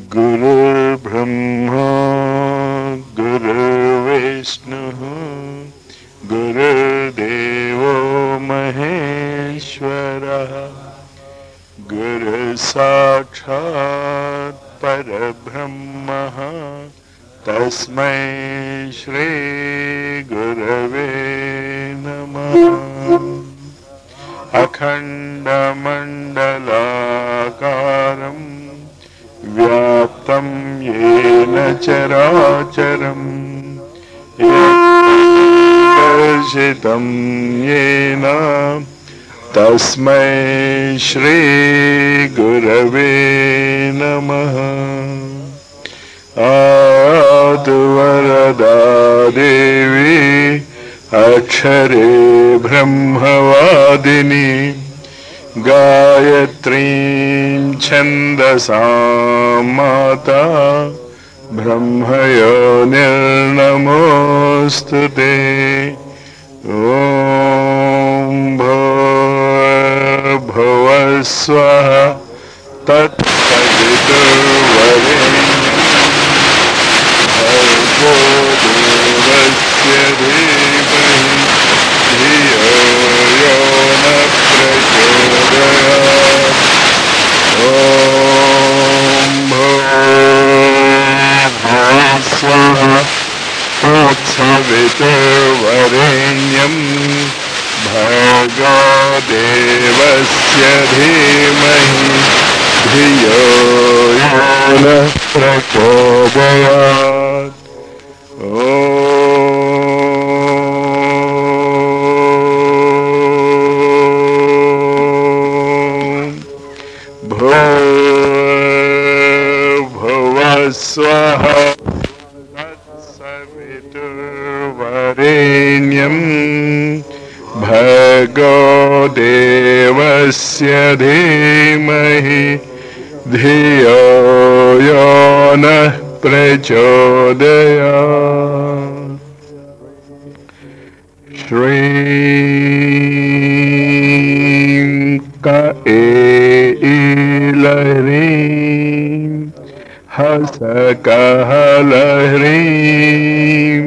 गुरुर्ब्रह्मा गुरुर्विष्णुः गुरुर्देवो महेश्वरः गुरुसाक्षात् परब्रह्मः तस्मै श्रीगुरवे नमः अखण्डमण्डलाकारम् व्याप्तं येन चराचरम् दर्शितं येन तस्मै श्रीगुरवे नमः आतु वरदा देवी अक्षरे ब्रह्मवादिनी गायत्रीं छन्दसां माता ब्रह्मयो निर्नमोऽस्तु ते ॐ भुवस्वः तत्सवितुर्वरेण्यं भर्गो देवस्य धीमहि धियो यो न प्रचोदयात् ॐ भूर्भुवस्वः तत्सवितुर्वरेण्यं भर्गो देवस्य धीमहि धियो यो न प्रचोदयात् ॐ भूर्भुवस्वः तत्सवितुर्वरेण्यं भर्गो देवस्य धीमहि धियो यो नः प्रचोदयात् श्रीं क एलह्रीं हसकहलह्रीं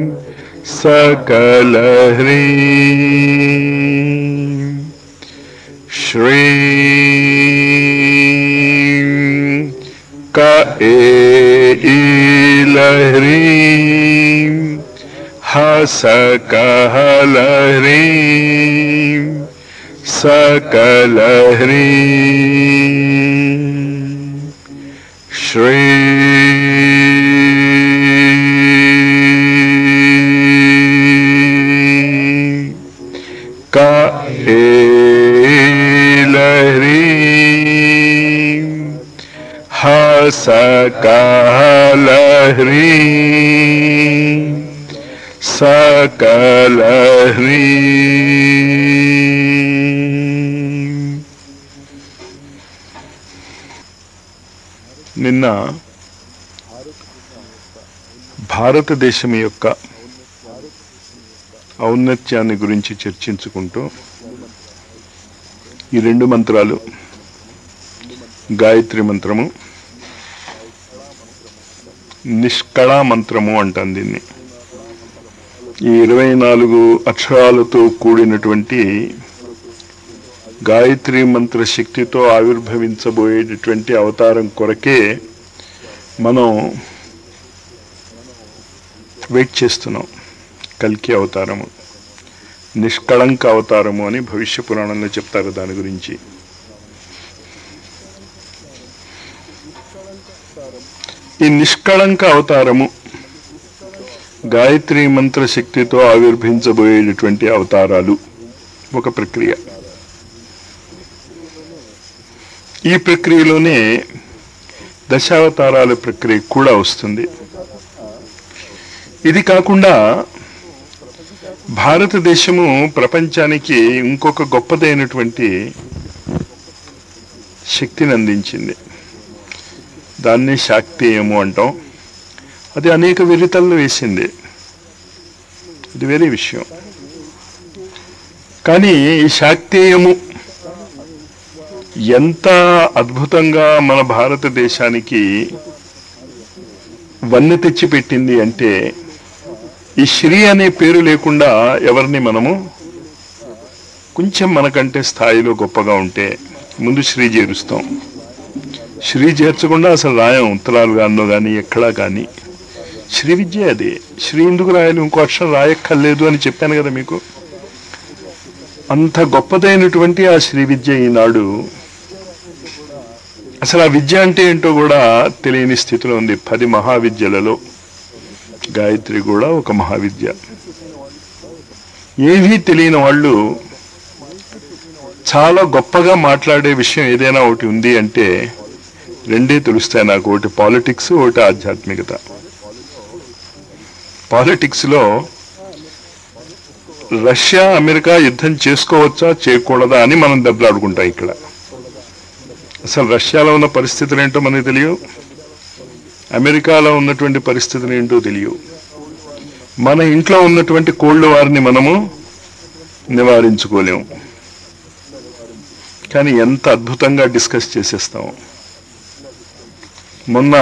सकलह्रीं श्रीं क एलह्रीं हसकहलह्रीं सकलह्रीं श्री क एलह्रीं हसकलह्रीं सकलह्रीं నిన్న భారతదేశం యొక్క ఔన్నత్యాన్ని గురించి చర్చించుకుంటూ ఈ రెండు మంత్రాలు గాయత్రి మంత్రము నిష్కళా మంత్రము అంటాం దీన్ని ఈ ఇరవై నాలుగు అక్షరాలతో కూడినటువంటి గాయత్రి మంత్ర శక్తితో ఆవిర్భవించబోయేటటువంటి అవతారం కొరకే మనం వెయిట్ చేస్తున్నాం కల్కి అవతారము నిష్కళంక అవతారము అని భవిష్య పురాణంలో చెప్తారు దాని గురించి ఈ నిష్కళంక అవతారము గాయత్రి మంత్ర శక్తితో ఆవిర్భించబోయేటటువంటి అవతారాలు ఒక ప్రక్రియ ఈ ప్రక్రియలోనే దశావతారాల ప్రక్రియ కూడా వస్తుంది ఇది కాకుండా భారతదేశము ప్రపంచానికి ఇంకొక గొప్పదైనటువంటి శక్తిని అందించింది దాన్ని శాక్తేయము అంటాం అది అనేక విరితలను వేసింది ఇది వేరే విషయం కానీ ఈ శాక్తేయము ఎంత అద్భుతంగా మన భారతదేశానికి వన్నె తెచ్చి పెట్టింది అంటే ఈ శ్రీ అనే పేరు లేకుండా ఎవరిని మనము కొంచెం మనకంటే స్థాయిలో గొప్పగా ఉంటే ముందు శ్రీ చేరుస్తాం శ్రీ చేర్చకుండా అసలు రాయం ఉత్తరాలు గానో కానీ ఎక్కడా కానీ శ్రీ విద్య అది శ్రీ ఎందుకు రాయాలి ఇంకో అక్షరం రాయక్కర్లేదు అని చెప్పాను కదా మీకు అంత గొప్పదైనటువంటి ఆ శ్రీ విద్య ఈనాడు అసలు ఆ విద్య అంటే ఏంటో కూడా తెలియని స్థితిలో ఉంది పది మహావిద్యలలో గాయత్రి కూడా ఒక మహావిద్య ఏమీ తెలియని వాళ్ళు చాలా గొప్పగా మాట్లాడే విషయం ఏదైనా ఒకటి ఉంది అంటే రెండే తెలుస్తాయి నాకు ఒకటి పాలిటిక్స్ ఒకటి ఆధ్యాత్మికత పాలిటిక్స్లో రష్యా అమెరికా యుద్ధం చేసుకోవచ్చా చేయకూడదా అని మనం దెబ్బలాడుకుంటాం ఇక్కడ అసలు రష్యాలో ఉన్న పరిస్థితులు ఏంటో మనకు తెలియవు అమెరికాలో ఉన్నటువంటి పరిస్థితులు ఏంటో తెలియవు మన ఇంట్లో ఉన్నటువంటి కోల్డ్ వారిని మనము నివారించుకోలేము కానీ ఎంత అద్భుతంగా డిస్కస్ చేసేస్తాం మొన్న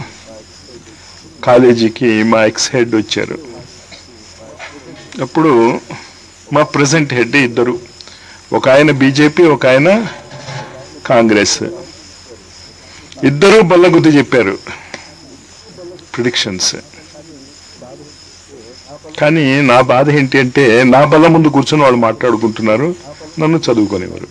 కాలేజీకి మా ఎక్స్ హెడ్ వచ్చారు అప్పుడు మా ప్రజెంట్ హెడ్ ఇద్దరు ఒక ఆయన బీజేపీ ఒక ఆయన కాంగ్రెస్ ఇద్దరూ బల్లగుద్ది చెప్పారు ప్రిడిక్షన్స్ కానీ నా బాధ ఏంటి అంటే నా బల్ల ముందు కూర్చొని వాళ్ళు మాట్లాడుకుంటున్నారు నన్ను చదువుకునేవారు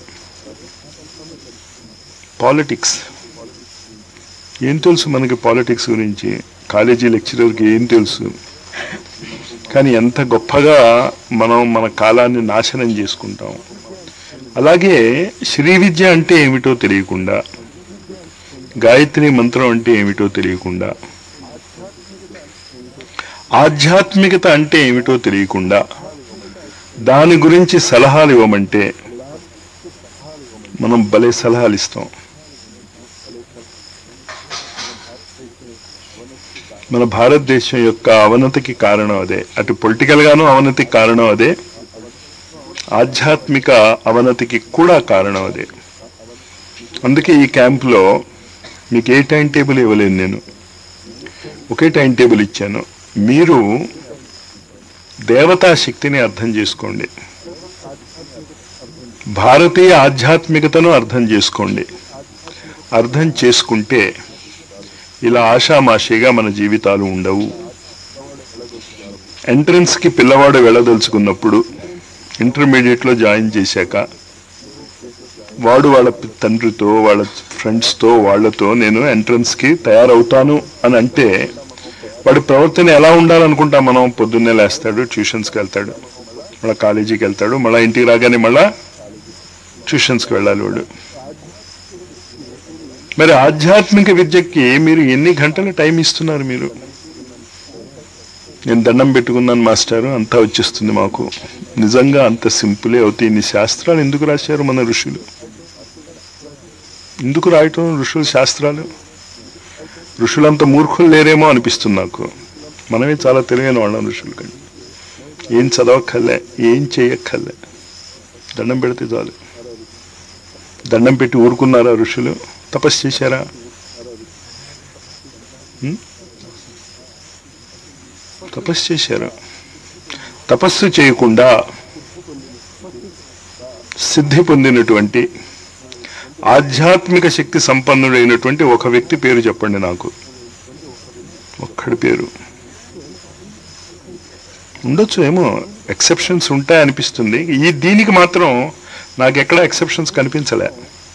పాలిటిక్స్ ఏం తెలుసు మనకి పాలిటిక్స్ గురించి కాలేజీ లెక్చరర్కి ఏం తెలుసు కానీ ఎంత గొప్పగా మనం మన కాలాన్ని నాశనం చేసుకుంటాం అలాగే శ్రీ విద్య అంటే ఏమిటో తెలియకుండా గాయత్రి మంత్రం అంటే ఏమిటో తెలియకుండా ఆధ్యాత్మికత అంటే ఏమిటో తెలియకుండా దాని గురించి సలహాలు ఇవ్వమంటే మనం భలే సలహాలు ఇస్తాం మన భారతదేశం యొక్క అవనతికి కారణం అదే అటు పొలిటికల్ గాను అవనతికి కారణం అదే ఆధ్యాత్మిక అవనతికి కూడా కారణం అదే అందుకే ఈ క్యాంప్లో మీకు ఏ టైం టేబుల్ ఇవ్వలేను నేను ఒకే టైం టేబుల్ ఇచ్చాను మీరు దేవతా శక్తిని అర్థం చేసుకోండి భారతీయ ఆధ్యాత్మికతను అర్థం చేసుకోండి అర్థం చేసుకుంటే ఇలా ఆషామాషిగా మన జీవితాలు ఉండవు ఎంట్రన్స్కి పిల్లవాడు వెళ్ళదలుచుకున్నప్పుడు ఇంటర్మీడియట్లో జాయిన్ చేశాక వాడు వాళ్ళ పి- తండ్రితో వాళ్ళ ఫ్రెండ్స్తో వాళ్ళతో నేను ఎంట్రన్స్కి తయారవుతాను అని అంటే వాడి ప్రవర్తన ఎలా ఉండాలనుకుంటాం మనం పొద్దున్నే లేస్తాడు ట్యూషన్స్కి వెళ్తాడు మళ్ళీ కాలేజీకి వెళ్తాడు మళ్ళీ ఇంటికి రాగానే మళ్ళా ట్యూషన్స్కి వెళ్ళాలి వాడు మరి ఆధ్యాత్మిక విద్యకి మీరు ఎన్ని గంటల టైం ఇస్తున్నారు మీరు నేను దండం పెట్టుకున్నాను మాస్టారు అంతా వచ్చేస్తుంది మాకు నిజంగా అంత సింపులే అవుతాయి ఇన్ని శాస్త్రాలు ఎందుకు రాశారు మన ఋషులు ఎందుకు రాయటం ఋషులు శాస్త్రాలు ఋషులంత మూర్ఖులు లేరేమో అనిపిస్తుంది నాకు మనమే చాలా తెలివైన వాళ్ళం ఋషులు కంటే ఏం చదవక్కర్లే ఏం చేయక్కర్లే దండం పెడితే చాలు దండం పెట్టి ఊరుకున్నారా ఋషులు తపస్సు చేశారా ఉం? తపస్సు చేశారు తపస్సు చేయకుండా సిద్ధి పొందినటువంటి ఆధ్యాత్మిక శక్తి సంపన్నుడైనటువంటి ఒక వ్యక్తి పేరు చెప్పండి నాకు ఒక్కడి పేరు ఉండొచ్చు ఏమో ఎక్సెప్షన్స్ ఉంటాయి అనిపిస్తుంది ఈ దీనికి మాత్రం నాకు ఎక్కడ ఎక్సెప్షన్స్ కనిపించలే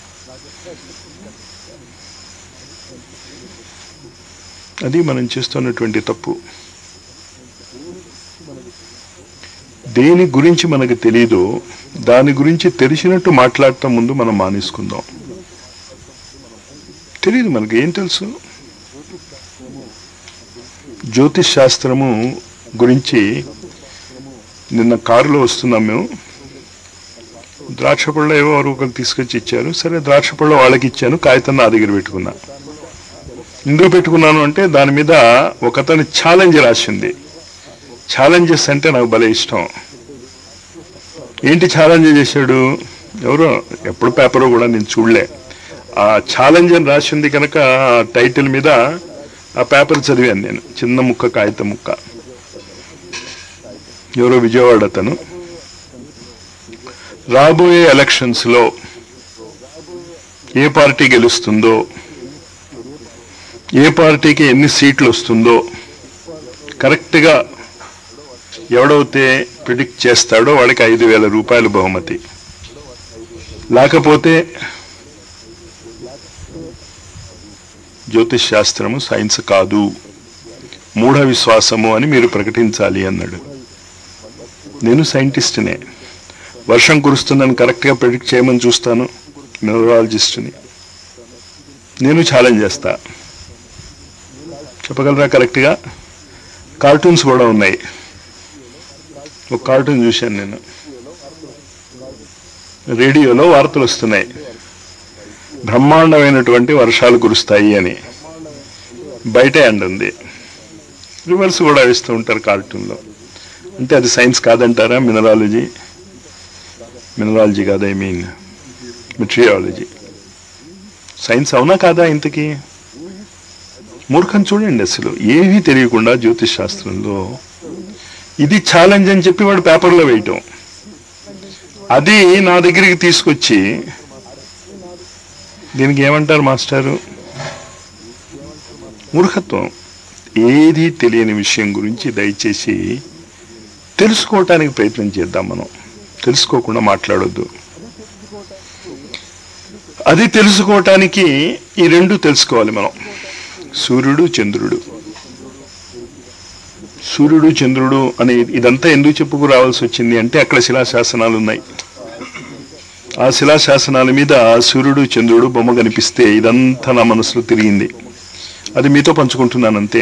అది మనం చేస్తున్నటువంటి తప్పు దేని గురించి మనకు తెలియదో దాని గురించి తెలిసినట్టు మాట్లాడటం ముందు మనం మానేసుకుందాం తెలియదు మనకి ఏం తెలుసు జ్యోతిష్ శాస్త్రము గురించి నిన్న కారులో వస్తున్నాం మేము ద్రాక్ష పళ్ళ ఏవో ఎవరు ఒకరు తీసుకొచ్చి ఇచ్చారు సరే ద్రాక్ష పళ్ళ వాళ్ళకి ఇచ్చాను కాగితం నా దగ్గర పెట్టుకున్నా ఎందుకు పెట్టుకున్నాను అంటే దాని మీద ఒకతను ఛాలెంజ్ రాసింది ఛాలెంజెస్ అంటే నాకు భలే ఇష్టం ఏంటి ఛాలెంజ్ చేశాడు ఎవరో ఎప్పుడు పేపర్ కూడా నేను చూడలే ఆ ఛాలెంజ్ అని రాసింది కనుక ఆ టైటిల్ మీద ఆ పేపర్ చదివాను నేను చిన్న ముక్క కాగితం ముక్క ఎవరో విజయవాడ అతను రాబోయే ఎలక్షన్స్లో ఏ పార్టీ గెలుస్తుందో ఏ పార్టీకి ఎన్ని సీట్లు వస్తుందో కరెక్ట్గా ఎవడైతే ప్రిడిక్ట్ చేస్తాడో వాడికి ఐదు వేల రూపాయలు బహుమతి లేకపోతే జ్యోతిష్ శాస్త్రము సైన్స్ కాదు మూఢ విశ్వాసము అని మీరు ప్రకటించాలి అన్నాడు నేను సైంటిస్ట్నే వర్షం కురుస్తుందని కరెక్ట్గా ప్రిడిక్ట్ చేయమని చూస్తాను మినరాలజిస్ట్ని నేను ఛాలెంజ్ చేస్తా చెప్పగలరా కరెక్ట్గా కార్టూన్స్ కూడా ఉన్నాయి ఒక కార్టూన్ చూశాను నేను రేడియోలో వార్తలు వస్తున్నాయి బ్రహ్మాండమైనటువంటి వర్షాలు కురుస్తాయి అని బయటే ఎండ ఉంది రివర్స్ కూడా వేస్తూ ఉంటారు కార్టూన్లో అంటే అది సైన్స్ కాదంటారా మినరాలజీ మినరాలజీ కాదు ఐ మీన్ మెటీరియాలజీ సైన్స్ అవునా కాదా ఇంతకీ మూర్ఖం చూడండి అసలు ఏమీ తెలియకుండా జ్యోతిష్ శాస్త్రంలో ఇది ఛాలెంజ్ అని చెప్పి వాడు పేపర్లో వేయటం అది నా దగ్గరికి తీసుకొచ్చి దీనికి ఏమంటారు మాస్టారు మూర్ఖత్వం ఏది తెలియని విషయం గురించి దయచేసి తెలుసుకోవటానికి ప్రయత్నం చేద్దాం మనం తెలుసుకోకుండా మాట్లాడొద్దు అది తెలుసుకోవటానికి ఈ రెండు తెలుసుకోవాలి మనం సూర్యుడు చంద్రుడు సూర్యుడు చంద్రుడు అనే ఇదంతా ఎందుకు చెప్పుకు రావాల్సి వచ్చింది అంటే అక్కడ శిలాశాసనాలు ఉన్నాయి ఆ శిలాశాసనాల మీద సూర్యుడు చంద్రుడు బొమ్మ కనిపిస్తే ఇదంతా నా మనసులో తిరిగింది అది మీతో పంచుకుంటున్నాను అంతే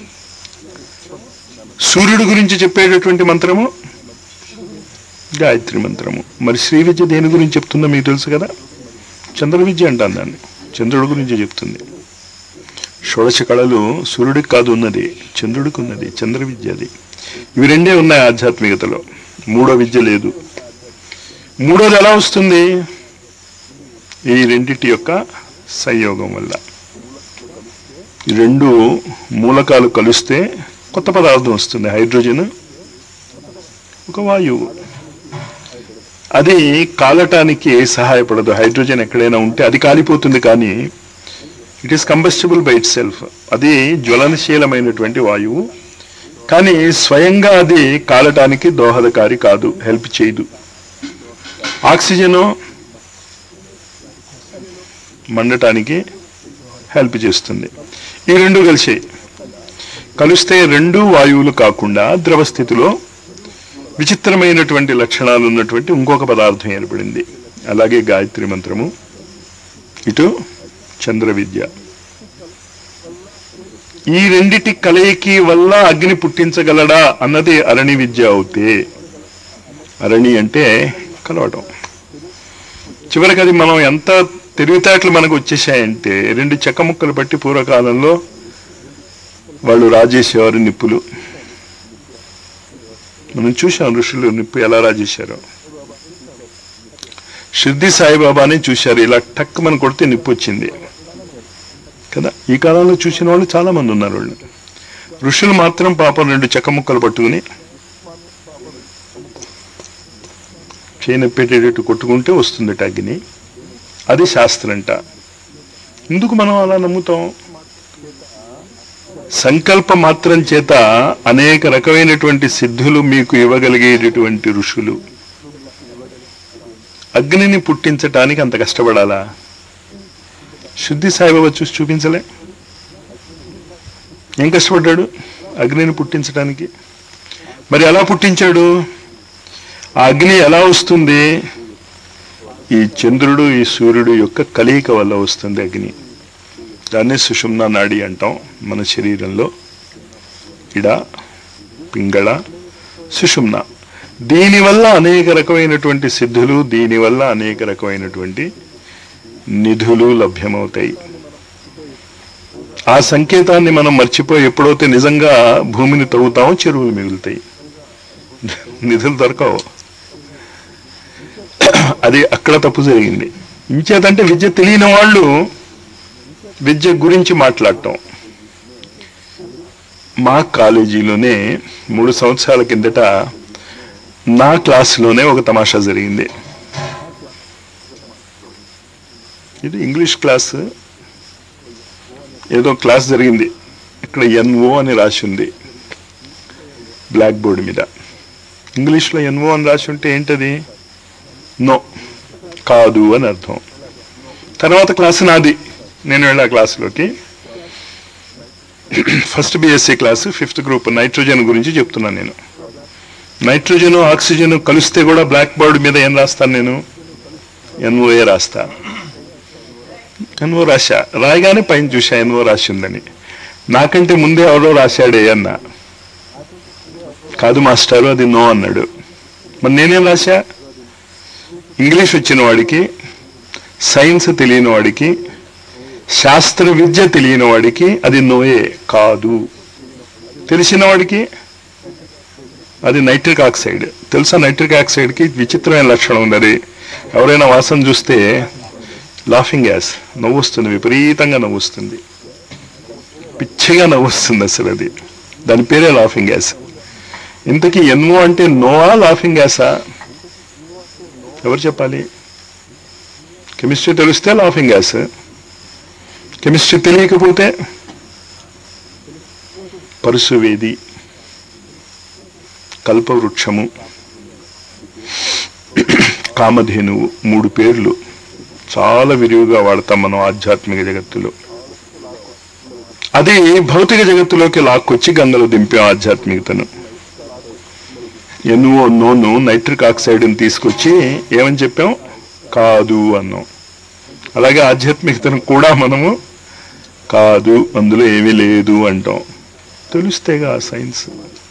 సూర్యుడు గురించి చెప్పేటటువంటి మంత్రము గాయత్రి మంత్రము మరి శ్రీ విద్య దేని గురించి చెప్తుందో మీకు తెలుసు కదా చంద్ర విద్య అంటాను దాన్ని చంద్రుడి గురించి చెప్తుంది షోడశ కళలు సూర్యుడికి కాదు ఉన్నది చంద్రుడికి ఉన్నది చంద్ర విద్య అది ఇవి రెండే ఉన్నాయి ఆధ్యాత్మికతలో మూడో విద్య లేదు మూడోది ఎలా వస్తుంది ఈ రెండిటి యొక్క సంయోగం వల్ల ఈ రెండు మూలకాలు కలిస్తే కొత్త పదార్థం వస్తుంది హైడ్రోజన్ ఒక వాయువు అది కాలటానికి సహాయపడదు హైడ్రోజన్ ఎక్కడైనా ఉంటే అది కాలిపోతుంది కానీ it is combustible by itself అది జ్వలనశీలమైనటువంటి వాయువు కానీ స్వయంగా అది కాలటానికి దోహదకారి కాదు హెల్ప్ చేయదు ఆక్సిజను మండటానికి హెల్ప్ చేస్తుంది ఈ రెండు కలిసి కలిస్తే రెండు వాయువులు కాకుండా ద్రవ స్థితిలో విచిత్రమైనటువంటి లక్షణాలు ఉన్నటువంటి ఇంకొక పదార్థం ఏర్పడింది అలాగే గాయత్రి మంత్రము ఇటు చంద్ర విద్య ఈ రెండిటి కలయికి వల్ల అగ్ని పుట్టించగలడా అన్నది అరణి విద్య అవుతే అరణి అంటే కలవటం చివరికి అది మనం ఎంత తెలివితేటలు మనకు వచ్చేసాయంటే రెండు చెక్క ముక్కలు బట్టి పూర్వకాలంలో వాళ్ళు రాజేసేవారు నిప్పులు మనం చూసాం ఋషులు నిప్పు ఎలా రాజేశారో షిర్ది సాయిబాబాని చూశారు ఇలా టక్ మన కొడితే నిప్పు వచ్చింది కదా ఈ కాలంలో చూసిన వాళ్ళు చాలా మంది ఉన్నారు వాళ్ళు ఋషులు మాత్రం పాపం రెండు చెక్క ముక్కలు పట్టుకుని చేయనప్పేటట్టు కొట్టుకుంటే వస్తుంది అగ్ని అది శాస్త్రంట ఎందుకు మనం అలా నమ్ముతాం సంకల్ప మాత్రం చేత అనేక రకమైనటువంటి సిద్ధులు మీకు ఇవ్వగలిగేటటువంటి ఋషులు అగ్నిని పుట్టించటానికి అంత కష్టపడాలా శుద్ధి సాయిబాబా చూసి చూపించలే ఏం కష్టపడ్డాడు అగ్నిని పుట్టించడానికి మరి ఎలా పుట్టించాడు ఆ అగ్ని ఎలా వస్తుంది ఈ చంద్రుడు ఈ సూర్యుడు యొక్క కలయిక వల్ల వస్తుంది అగ్ని దాన్ని సుషుమ్న నాడి అంటాం మన శరీరంలో ఇడ పింగళ సుషుమ్న దీనివల్ల అనేక రకమైనటువంటి సిద్ధులు దీనివల్ల అనేక రకమైనటువంటి నిధులు లభ్యమవుతాయి ఆ సంకేతాన్ని మనం మర్చిపోయి ఎప్పుడైతే నిజంగా భూమిని తవ్వుతామో చెరువులు మిగులుతాయి నిధులు దొరకవు అది అక్కడ తప్పు జరిగింది ఇంచేతంటే విద్య తెలియని వాళ్ళు విద్య గురించి మాట్లాడటం మా కాలేజీలోనే మూడు సంవత్సరాల కిందట నా క్లాసులోనే ఒక తమాషా జరిగింది ఇది ఇంగ్లీష్ క్లాస్ ఏదో క్లాస్ జరిగింది ఇక్కడ ఎన్ఓ అని రాసి ఉంది బ్లాక్ బోర్డ్ మీద ఇంగ్లీష్లో ఎన్ఓ అని రాసి ఉంటే ఏంటది నో కాదు అని అర్థం తర్వాత క్లాసు నాది నేను వెళ్ళా క్లాసులోకి first BSc class fifth group nitrogen గురించి చెప్తున్నాను నేను నైట్రోజన్ ఆక్సిజన్ కలిస్తే కూడా బ్లాక్ బోర్డ్ మీద ఏం రాస్తాను నేను ఎన్ఓఏ రాస్తా ఎన్ఓ రాశా రాయగానే పైన చూసా ఎన్ఓ రాసి ఉందని నాకంటే ముందే ఎవరో రాశాడే అన్న కాదు మాస్టారు అది నో అన్నాడు మరి నేనేం రాశా ఇంగ్లీష్ వచ్చిన వాడికి సైన్స్ తెలియని వాడికి శాస్త్ర విద్య తెలియని వాడికి అది నోయే కాదు తెలిసిన వాడికి అది నైట్రిక్ ఆక్సైడ్ తెలుసా నైట్రిక్ ఆక్సైడ్కి విచిత్రమైన లక్షణం ఉంది అది ఎవరైనా వాసన చూస్తే లాఫింగ్ గ్యాస్ నవ్వు వస్తుంది విపరీతంగా నవ్వు వస్తుంది పిచ్చిగా నవ్వు వస్తుంది అసలు అది దాని పేరే లాఫింగ్ గ్యాస్ ఇంతకీ ఎన్ఓ అంటే నోవా లాఫింగ్ గ్యాసా ఎవరు చెప్పాలి కెమిస్ట్రీ తెలిస్తే లాఫింగ్ గ్యాస్ కెమిస్ట్రీ తెలియకపోతే పరుసువేది కల్పవృక్షము కామధేనువు మూడు పేర్లు చాలా విరివిగా వాడతాం మనం ఆధ్యాత్మిక జగత్తులో అది భౌతిక జగత్తులోకి లాక్కొచ్చి గంగలో దింపాం ఆధ్యాత్మికతను ఎన్ఓ నోను నైట్రిక్ ఆక్సైడ్ని తీసుకొచ్చి ఏమని చెప్పాం కాదు అన్నాం అలాగే ఆధ్యాత్మికతను కూడా మనము కాదు అందులో ఏమీ లేదు అంటాం తెలుస్తేగా సైన్స్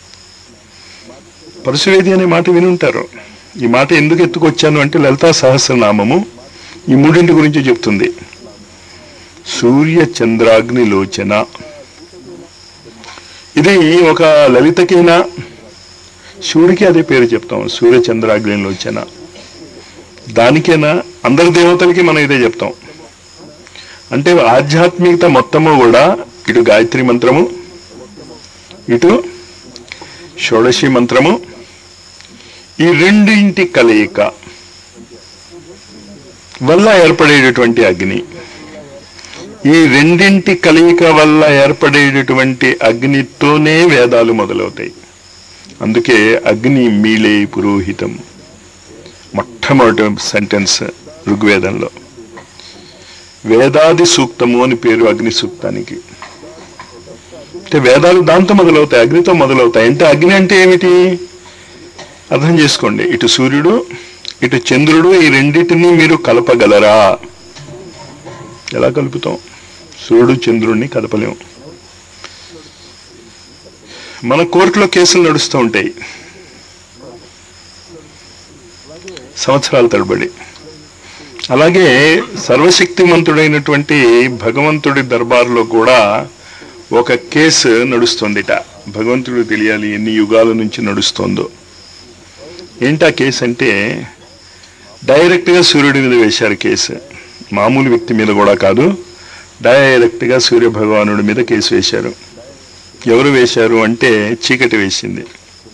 పరశువేది అనే మాట వినుంటారు ఈ మాట ఎందుకు ఎత్తుకొచ్చాను అంటే లలితా సహస్రనామము ఈ మూడింటి గురించి చెప్తుంది సూర్య చంద్రాగ్ని లోచన ఇది ఒక లలితకైనా శివుడికి అదే పేరు చెప్తాం సూర్య చంద్రాగ్ని లోచన దానికైనా అందరి దేవతలకి మనం ఇదే చెప్తాం అంటే ఆధ్యాత్మికత మొత్తము కూడా ఇటు గాయత్రి మంత్రము ఇటు షోడశి మంత్రము ఈ రెండింటి కలయిక వల్ల ఏర్పడేటటువంటి అగ్ని ఈ రెండింటి కలయిక వల్ల ఏర్పడేటటువంటి అగ్నితోనే వేదాలు మొదలవుతాయి అందుకే అగ్ని మీలే పురోహితం మొట్టమొదటి సెంటెన్స్ ఋగ్వేదంలో వేదాది సూక్తము అని పేరు అగ్ని సూక్తానికి అంటే వేదాలు దాంతో మొదలవుతాయి అగ్నితో మొదలవుతాయి అంటే అగ్ని అంటే ఏమిటి అర్థం చేసుకోండి ఇటు సూర్యుడు ఇటు చంద్రుడు ఈ రెండింటిని మీరు కలపగలరా ఎలా కలుపుతాం సూర్యుడు చంద్రుడిని కలపలేం మన కోర్టులో కేసులు నడుస్తూ ఉంటాయి సంవత్సరాల తరబడి అలాగే సర్వశక్తిమంతుడైనటువంటి భగవంతుడి దర్బార్లో కూడా ఒక కేసు నడుస్తుందిట భగవంతుడు తెలియాలి ఎన్ని యుగాల నుంచి నడుస్తోందో ఏంటా కేసు అంటే డైరెక్ట్గా సూర్యుడి మీద వేశారు కేసు మామూలు వ్యక్తి మీద కూడా కాదు డైరెక్ట్గా సూర్య భగవానుడి మీద కేసు వేశారు ఎవరు వేశారు అంటే చీకటి వేసింది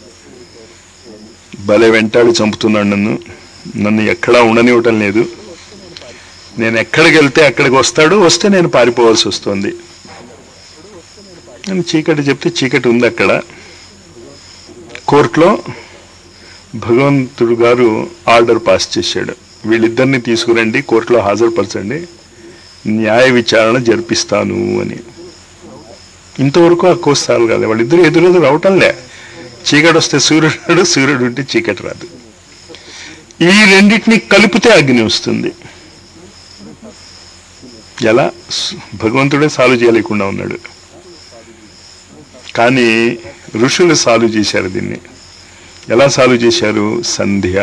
భలే వెంటాడి చంపుతున్నాడు నన్ను నన్ను ఎక్కడా ఉండనివ్వటం లేదు నేను ఎక్కడికి వెళ్తే అక్కడికి వస్తాడు వస్తే నేను పారిపోవాల్సి వస్తుంది నేను చీకటి చెప్తే చీకటి ఉంది అక్కడ కోర్టులో భగవంతుడు గారు ఆర్డర్ పాస్ చేశాడు వీళ్ళిద్దరిని తీసుకురండి కోర్టులో హాజరుపరచండి న్యాయ విచారణ జరిపిస్తాను అని ఇంతవరకు ఆ కోస్తాలు కాదు వాళ్ళిద్దరు ఎదురెదురు రావటంలే చీకటి వస్తే సూర్యుడు రాడు, సూర్యుడు ఉంటే చీకటి రాదు ఈ రెండింటిని కలిపితే అగ్ని వస్తుంది ఎలా స్- భగవంతుడే సాల్వ్ చేయలేకుండా ఉన్నాడు కానీ ఋషులు సాల్వ్ చేశారు దీన్ని ఎలా సాల్వ్ చేశారు సంధ్య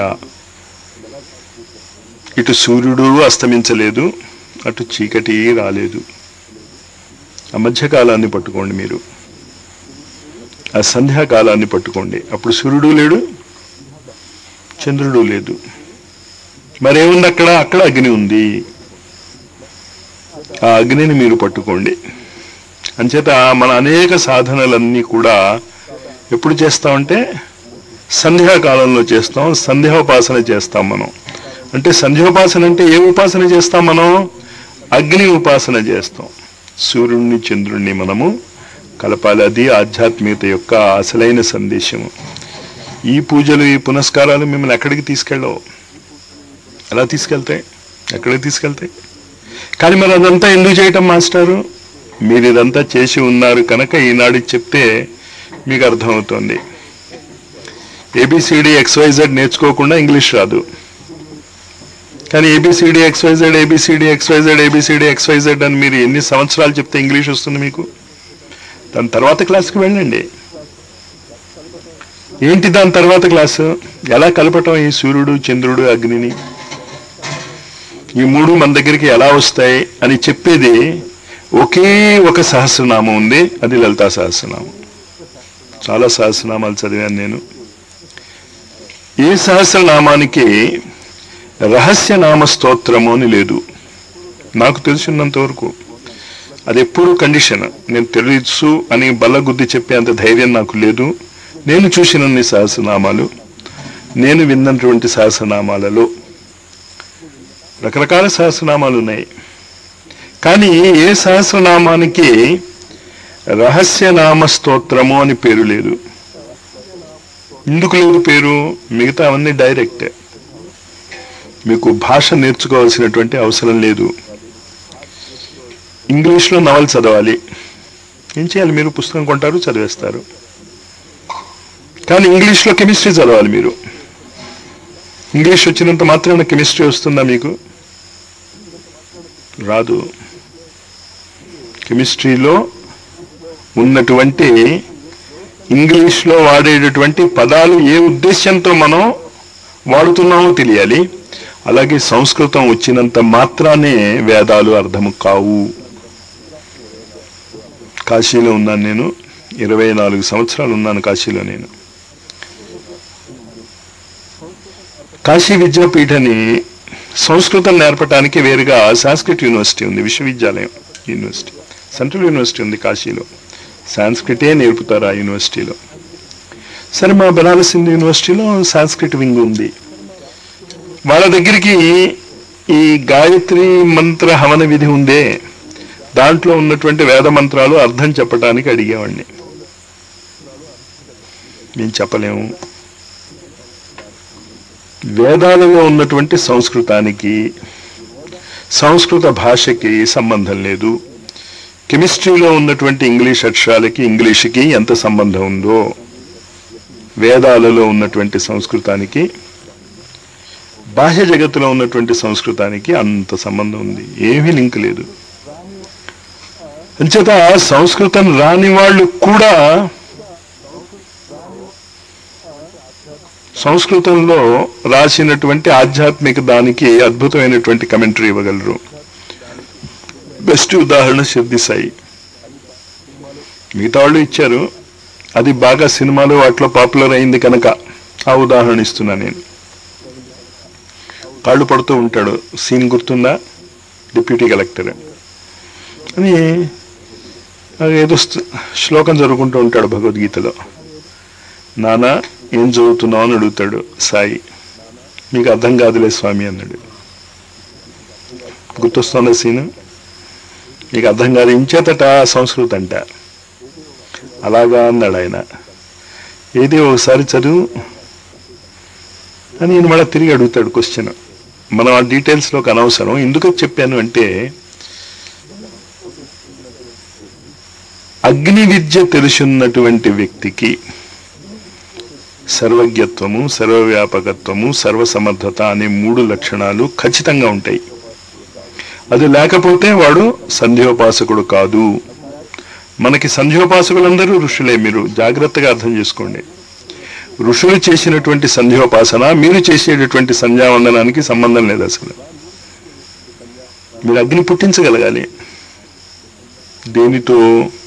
ఇటు సూర్యుడు అస్తమించలేదు అటు చీకటి రాలేదు ఆ మధ్యకాలాన్ని పట్టుకోండి మీరు ఆ సంధ్యాకాలాన్ని పట్టుకోండి అప్పుడు సూర్యుడు లేడు చంద్రుడు లేదు మరేముంది అక్కడ అక్కడ అగ్ని ఉంది ఆ అగ్నిని మీరు పట్టుకోండి అంచేత మన అనేక సాధనలన్నీ కూడా ఎప్పుడు చేస్తామంటే సంధ్యాకాలంలో చేస్తాం సంధ్యోపాసన చేస్తాం మనం అంటే సంధ్యోపాసన అంటే ఏ ఉపాసన చేస్తాం మనం అగ్ని ఉపాసన చేస్తాం సూర్యుడిని చంద్రుణ్ణి మనము కలపాలి అది ఆధ్యాత్మికత యొక్క అసలైన సందేశము ఈ పూజలు ఈ పునస్కారాలు మిమ్మల్ని ఎక్కడికి తీసుకెళ్ళవు ఎలా తీసుకెళ్తాయి ఎక్కడికి తీసుకెళ్తాయి కానీ మరి అదంతా ఎందుకు చేయటం మాస్టారు మీరు ఇదంతా చేసి ఉన్నారు కనుక ఈనాడు చెప్తే మీకు అర్థమవుతుంది ఏబిసిడి ఎక్స్వైజెడ్ నేర్చుకోకుండా ఇంగ్లీష్ రాదు కానీ A B C D X Y Z A B C D X Y Z A B C D X Y Z అని మీరు ఎన్ని సంవత్సరాలు చెప్తే ఇంగ్లీష్ వస్తుంది మీకు దాని తర్వాత క్లాస్కి వెళ్ళండి ఏంటి దాని తర్వాత క్లాసు ఎలా కలపటం ఈ సూర్యుడు చంద్రుడు అగ్నిని ఈ మూడు మన దగ్గరికి ఎలా వస్తాయి అని చెప్పేది ఒకే ఒక సహస్రనామం ఉంది అది లలితా సహస్రనామం చాలా సహస్రనామాలు చదివాను నేను ఈ సహస్రనామానికి రహస్యనామ స్తోత్రము అని లేదు నాకు తెలిసినంత వరకు అది ఎప్పుడు కండిషన్ నేను తెలుసు అని బల్లగుద్ది చెప్పేంత ధైర్యం నాకు లేదు నేను చూసినన్ని సహస్రనామాలు నేను విన్నటువంటి సహస్రనామాలలో రకరకాల సహస్రనామాలు ఉన్నాయి కానీ ఏ సహస్రనామానికి రహస్యనామ స్తోత్రము అని పేరు లేదు ఎందుకు లేదు పేరు మిగతా అవన్నీ డైరెక్ట్ మీకు భాష నేర్చుకోవాల్సినటువంటి అవసరం లేదు ఇంగ్లీష్లో నవల్ చదవాలి ఏం చేయాలి మీరు పుస్తకం కొంటారు చదివేస్తారు కానీ ఇంగ్లీష్లో కెమిస్ట్రీ చదవాలి మీరు ఇంగ్లీష్ వచ్చినంత మాత్రాన కెమిస్ట్రీ వస్తుందా మీకు రాదు కెమిస్ట్రీలో ఉన్నటువంటి ఇంగ్లీష్లో వాడేటటువంటి పదాలు ఏ ఉద్దేశంతో మనం వాడుతున్నామో తెలియాలి అలాగే సంస్కృతం వచ్చినంత మాత్రానే వేదాలు అర్థము కావు కాశీలో ఉన్నాను నేను ఇరవై నాలుగు సంవత్సరాలు ఉన్నాను కాశీలో నేను కాశీ విద్యాపీఠని సంస్కృతం నేర్పడానికి వేరుగా సాంస్క్రిట్ యూనివర్సిటీ ఉంది విశ్వవిద్యాలయం యూనివర్సిటీ సెంట్రల్ యూనివర్సిటీ ఉంది కాశీలో సాంస్క్రిటే నేర్పుతారు ఆ యూనివర్సిటీలో సరే మా బనారస్ హిందూ యూనివర్సిటీలో సాంస్క్రిట్ వింగ్ ఉంది వాళ్ళ దగ్గరికి ఈ గాయత్రి మంత్ర హవన విధి ఉందే దాంట్లో ఉన్నటువంటి వేద మంత్రాలు అర్థం చెప్పడానికి అడిగేవాడిని మేము చెప్పలేము వేదాలలో ఉన్నటువంటి సంస్కృతానికి సంస్కృత భాషకి సంబంధం లేదు కెమిస్ట్రీలో ఉన్నటువంటి ఇంగ్లీష్ అక్షరాలకి ఇంగ్లీష్కి ఎంత సంబంధం ఉందో వేదాలలో ఉన్నటువంటి సంస్కృతానికి బాహ్య జగత్తులో ఉన్నటువంటి సంస్కృతానికి అంత సంబంధం ఉంది ఏమీ లింక్ లేదు అంచేత సంస్కృతం రాని వాళ్ళు కూడా సంస్కృతంలో రాసినటువంటి ఆధ్యాత్మిక దానికి అద్భుతమైనటువంటి కమెంటరీ ఇవ్వగలరు బెస్ట్ ఉదాహరణ సిద్ధి సాయి మిగతా వాళ్ళు ఇచ్చారు అది బాగా సినిమాలు వాటిలో పాపులర్ అయింది కనుక ఆ ఉదాహరణ ఇస్తున్నా నేను కాళ్ళు పడుతూ ఉంటాడు సీన్ గుర్తుందా డిప్యూటీ కలెక్టర్ అని అది ఏదో స్తు- శ్లోకం చదువుకుంటూ ఉంటాడు భగవద్గీతలో నానా ఏం చదువుతున్నావు అని అడుగుతాడు సాయి మీకు అర్థం కాదులే స్వామి అన్నాడు గుర్తొస్తుందా సీను మీకు అర్థం కాదు ఇంచేతట సంస్కృత అంట అలాగా అన్నాడు ఆయన ఏది ఒకసారి చదువు అని నేను మళ్ళీ తిరిగి అడుగుతాడు క్వశ్చన్ మనం ఆ డీటెయిల్స్లోకి అనవసరం ఎందుకు చెప్పాను అంటే అగ్ని విద్య తెలుసున్నటువంటి వ్యక్తికి సర్వజ్ఞత్వము సర్వవ్యాపకత్వము సర్వసమర్థత అనే మూడు లక్షణాలు ఖచ్చితంగా ఉంటాయి అది లేకపోతే వాడు సంధ్యోపాసకుడు కాదు మనకి సంధ్యోపాసకులందరూ ఋషులే మీరు జాగ్రత్తగా అర్థం చేసుకోండి ఋషులు చేసినటువంటి సంధ్యోపాసన మీరు చేసేటటువంటి సంధ్యావందనానికి సంబంధం లేదు అసలు మీరు అగ్ని పుట్టించగలగాలి దేనితో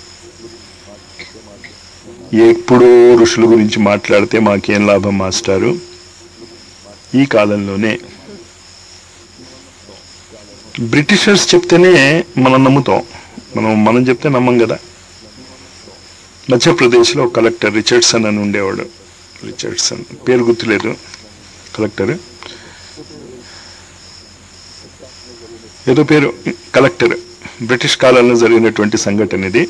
ఎప్పుడో ఋషుల గురించి మాట్లాడితే మాకేం లాభం మాస్టారు ఈ కాలంలోనే బ్రిటిషర్స్ చెప్తేనే మనం నమ్ముతాం మనం మనం చెప్తే నమ్మం కదా మధ్యప్రదేశ్లో ఒక కలెక్టర్ రిచర్డ్సన్ అని ఉండేవాడు రిచర్డ్సన్ పేరు గుర్తులేదు కలెక్టర్ ఏదో పేరు కలెక్టర్ బ్రిటిష్ కాలంలో జరిగినటువంటి సంఘటన ఇది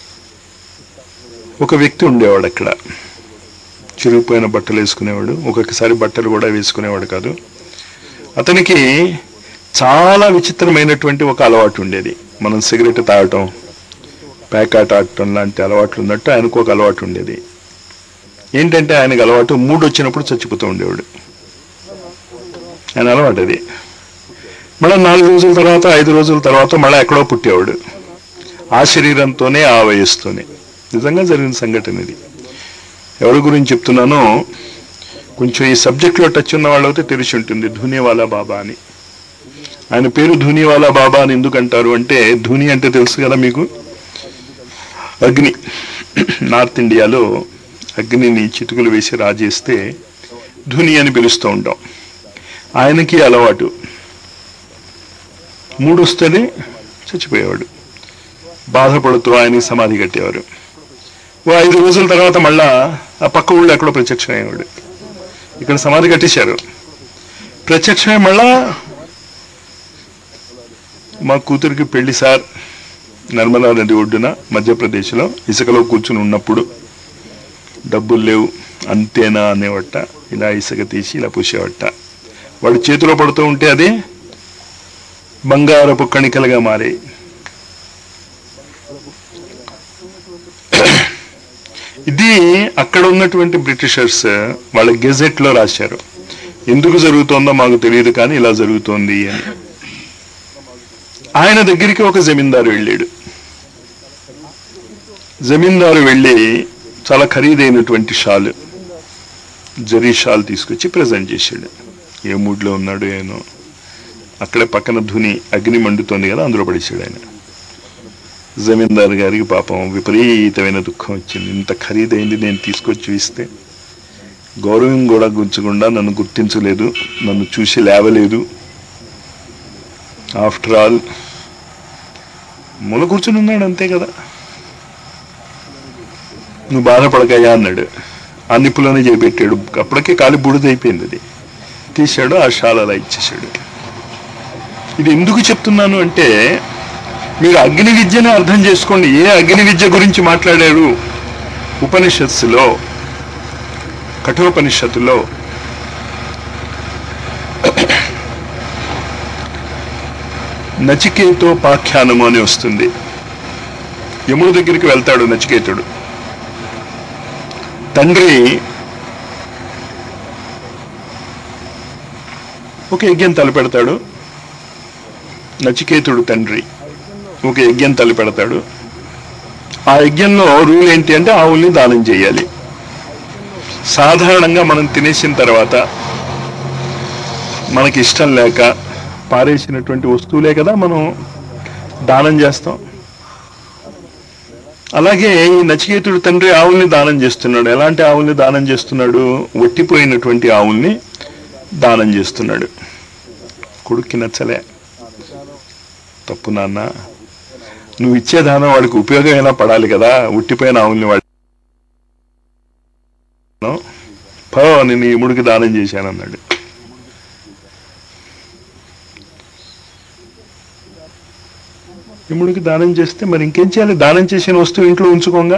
ఒక వ్యక్తి ఉండేవాడు అక్కడ చిరిగిపోయిన బట్టలు వేసుకునేవాడు ఒక్కొక్కసారి బట్టలు కూడా వేసుకునేవాడు కాదు అతనికి చాలా విచిత్రమైనటువంటి ఒక అలవాటు ఉండేది మనం సిగరెట్ తాగటం ప్యాకాట్ ఆడటం లాంటి అలవాట్లు ఉన్నట్టు ఆయనకు ఒక అలవాటు ఉండేది ఏంటంటే ఆయనకు అలవాటు మూడు వచ్చినప్పుడు చచ్చిపోతూ ఉండేవాడు ఆయన అలవాటు అది మళ్ళీ నాలుగు రోజుల తర్వాత ఐదు రోజుల తర్వాత మళ్ళీ ఎక్కడో పుట్టేవాడు ఆ శరీరంతోనే ఆ వయస్సుతోనే నిజంగా జరిగిన సంఘటన ఇది ఎవరి గురించి చెప్తున్నానో కొంచెం ఈ సబ్జెక్ట్లో టచ్ ఉన్న వాళ్ళైతే తెలిసి ఉంటుంది ధూనివాలా బాబా అని ఆయన పేరు ధూనివాలా బాబా అని ఎందుకు అంటారు అంటే ధూని అంటే తెలుసు కదా మీకు అగ్ని నార్త్ ఇండియాలో అగ్నిని చితుకులు వేసి రాజేస్తే ధుని అని పిలుస్తూ ఉంటాం ఆయనకి అలవాటు మూడు వస్తేనే చచ్చిపోయేవాడు బాధపడుతూ ఆయనకి సమాధి కట్టేవారు ఓ ఐదు రోజుల తర్వాత మళ్ళా ఆ పక్క ఊళ్ళో ఎక్కడో ప్రత్యక్షమయ్యేవాడు ఇక్కడ సమాధి కట్టేశారు ప్రత్యక్షమై మళ్ళా మా కూతురికి పెళ్లి సార్ నర్మదా నది ఒడ్డున మధ్యప్రదేశ్లో ఇసుకలో కూర్చుని ఉన్నప్పుడు డబ్బులు లేవు అంతేనా అనేవట ఇలా ఇసుక తీసి ఇలా పూసేవట వాడు చేతిలో పడుతూ ఉంటే అది బంగారపు కణికలుగా మారి ఇది అక్కడ ఉన్నటువంటి బ్రిటిషర్స్ వాళ్ళ గెజెట్ లో రాశారు ఎందుకు జరుగుతోందో మాకు తెలియదు కానీ ఇలా జరుగుతోంది అని ఆయన దగ్గరికి ఒక జమీందారు వెళ్ళాడు జమీందారు వెళ్ళి చాలా ఖరీదైనటువంటి షాల్ జరీ షాల్ తీసుకొచ్చి ప్రజెంట్ చేశాడు ఏ మూడ్లో ఉన్నాడు ఏనో అక్కడే పక్కన ధుని అగ్ని మండుతోంది కదా అందులో పడేసాడు ఆయన జమీందారు గారికి పాపం విపరీతమైన దుఃఖం వచ్చింది ఇంత ఖరీదైంది నేను తీసుకొచ్చి ఇస్తే గౌరవం కూడా గుంచకుండా నన్ను గుర్తించలేదు నన్ను చూసి లేవలేదు ఆఫ్టర్ ఆల్ మూల కూర్చుని ఉన్నాడు అంతే కదా నువ్వు బాధపడకయ్యా అన్నాడు ఆ నిప్పులోనే చేపెట్టాడు అప్పటికే కాలి బుడిదైపోయింది అది తీశాడు ఆ షాల్ అలా ఇచ్చేసాడు ఇది ఎందుకు చెప్తున్నాను అంటే మీరు అగ్ని విద్యని అర్థం చేసుకోండి ఏ అగ్ని విద్య గురించి మాట్లాడారు ఉపనిషత్తులో కఠోపనిషత్తులో నచికేతో పాఖ్యానము అని వస్తుంది యముడి దగ్గరికి వెళ్తాడు నచికేతుడు తండ్రి ఒక యజ్ఞం తలపెడతాడు నచికేతుడు తండ్రి ఒక యజ్ఞం తలపెడతాడు ఆ యజ్ఞంలో రూల్ ఏంటి అంటే ఆవుల్ని దానం చేయాలి సాధారణంగా మనం తినేసిన తర్వాత మనకి ఇష్టం లేక పారేసినటువంటి వస్తువులే కదా మనం దానం చేస్తాం అలాగే ఈ నచికేతుడు తండ్రి ఆవుల్ని దానం చేస్తున్నాడు ఎలాంటి ఆవుల్ని దానం చేస్తున్నాడు ఒట్టిపోయినటువంటి ఆవుల్ని దానం చేస్తున్నాడు కొడుక్కి నచ్చలే తప్పు నాన్న నువ్వు ఇచ్చే దానం వాడికి ఉపయోగమైనా పడాలి కదా ఉట్టిపోయిన ఆవుల్ని వాడు పో నేను యముడికి దానం చేశాను అన్నాడు యముడికి దానం చేస్తే మరి ఇంకేం చేయాలి దానం చేసిన వస్తువు ఇంట్లో ఉంచుకోగా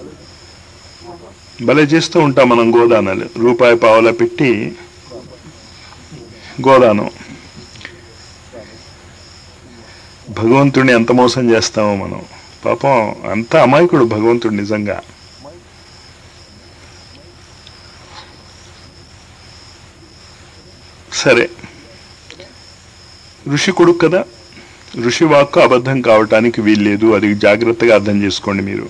భలే చేస్తూ ఉంటాం మనం గోదానాలు రూపాయి పావలా పెట్టి గోదానం భగవంతుడిని ఎంత మోసం చేస్తామో మనం పాపం అంత అమాయకుడు భగవంతుడు నిజంగా సరే ఋషి కొడుకు కదా ఋషి వాక్కు అబద్ధం కావటానికి వీల్లేదు అది జాగ్రత్తగా అర్థం చేసుకోండి మీరు